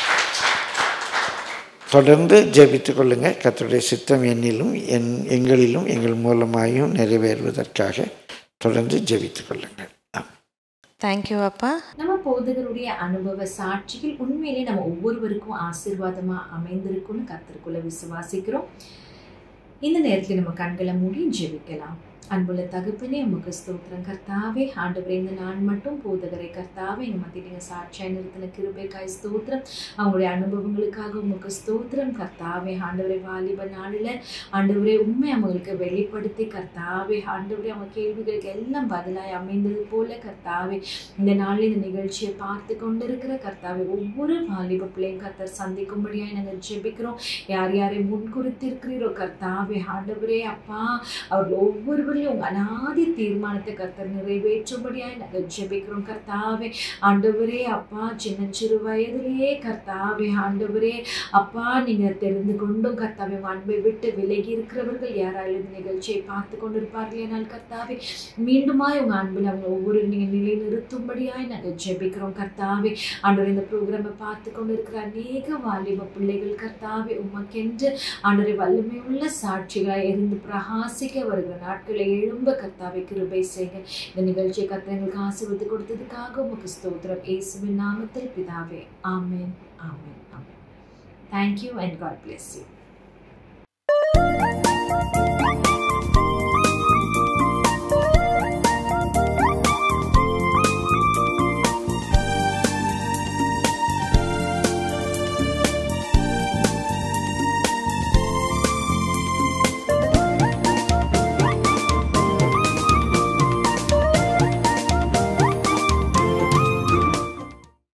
தொடர்ந்து ஜெபித்து கொள்ளுங்க கர்த்தருடைய சித்தம் என்னிலும் என் எங்களிலும் எங்கள் மூலமாயும் நிறைவேறுவதற்காக தொடர்ந்து ஜெபித்து கொள்ளுங்கள் ஆமென். தேங்க்யூ அப்பா நம்ம போதகருடைய அனுபவ சாட்சிகள் உண்மையிலே நம்ம ஒவ்வொருவருக்கும் ஆசீர்வாதமா அமைந்திருக்கும்னு கர்த்தருக்குள்ள விசுவாசிக்கிறோம் இந்த நேரத்தில் நம்ம கண்களை மூடி ஜெபிக்கலாம் அன்புள்ள தகுப்பனே உமக்கு ஸ்தோத்திரம் கர்த்தாவே ஆண்டவரே இந்த நான் மட்டும் போதகரை கர்த்தாவே எங்கள் மத்திய நீங்கள் சாட்சியாய் நிறுத்தின கிருபைக்காய் ஸ்தோத்திரம் அவங்களுடைய அனுபவங்களுக்காக உமக்கு ஸ்தோத்திரம் கர்த்தாவே ஆண்டவரே வாலிப நாளில் ஆண்டவரே உண்மை அவங்களுக்கு வெளிப்படுத்தி கர்த்தாவே ஆண்டவரே அவங்க கேள்விகளுக்கு எல்லாம் பதிலாய் அமைந்தது போல கர்த்தாவே இந்த நாளில் இந்த நிகழ்ச்சியை பார்த்து கொண்டிருக்கிற கர்த்தாவே ஒவ்வொரு வாலிப பிள்ளையும் கர்த்தர் சந்திக்கும்படியாய் நாங்கள் ஜெபிக்கிறோம் யார் யாரை முன்குறித்திருக்கிறீரோ கர்த்தாவே ஆண்டவரே அப்பா அவர் ஒவ்வொருவரையும் உங்க அனாதி தீர்மானத்தை கர்த்தர் நிறைவேற்றும்படியாய் நாங்கள் ஜெபிக்கிறோம் கர்த்தாவே ஆண்டவரே அப்பா சின்ன சிறு வயதிலேயே கர்த்தாவே ஆண்டவரே அப்பா நீங்க தெரிந்து கொண்டும் கர்த்தாவே உங்க அன்பை விட்டு விலகி இருக்கிறவர்கள் யாராலும் இந்த நிகழ்ச்சியை பார்த்து கொண்டிருப்பார்கள் ஆனால் கர்த்தாவே மீண்டுமாய் உங்க அன்பில் அவங்க ஒவ்வொரு நீங்க நிலை நிறுத்தும்படியாய் நாங்கள் ஜெபிக்கிறோம் கர்த்தாவே ஆண்டவர் இந்த ப்ரோக்ராமை பார்த்து கொண்டிருக்கிற அநேக வாலிப பிள்ளைகள் கர்த்தாவே உமக்கென்று ஆண்டவரை வல்லமை உள்ள சாட்சிகளாய் இருந்து பிரகாசிக்க வருகிற நாட்களை எழும்ப கர்த்தாவை கிருபை செய்க இந்த நிகழ்ச்சியை கர்த்தர் எங்களுக்கு ஆசீர்வதி கொடுத்ததுக்காக உமக்கு ஸ்தோத்திரம் இயேசுவின் நாமத்தில் பிதாவே ஆமென் ஆமென் ஆமென் thank you and God bless you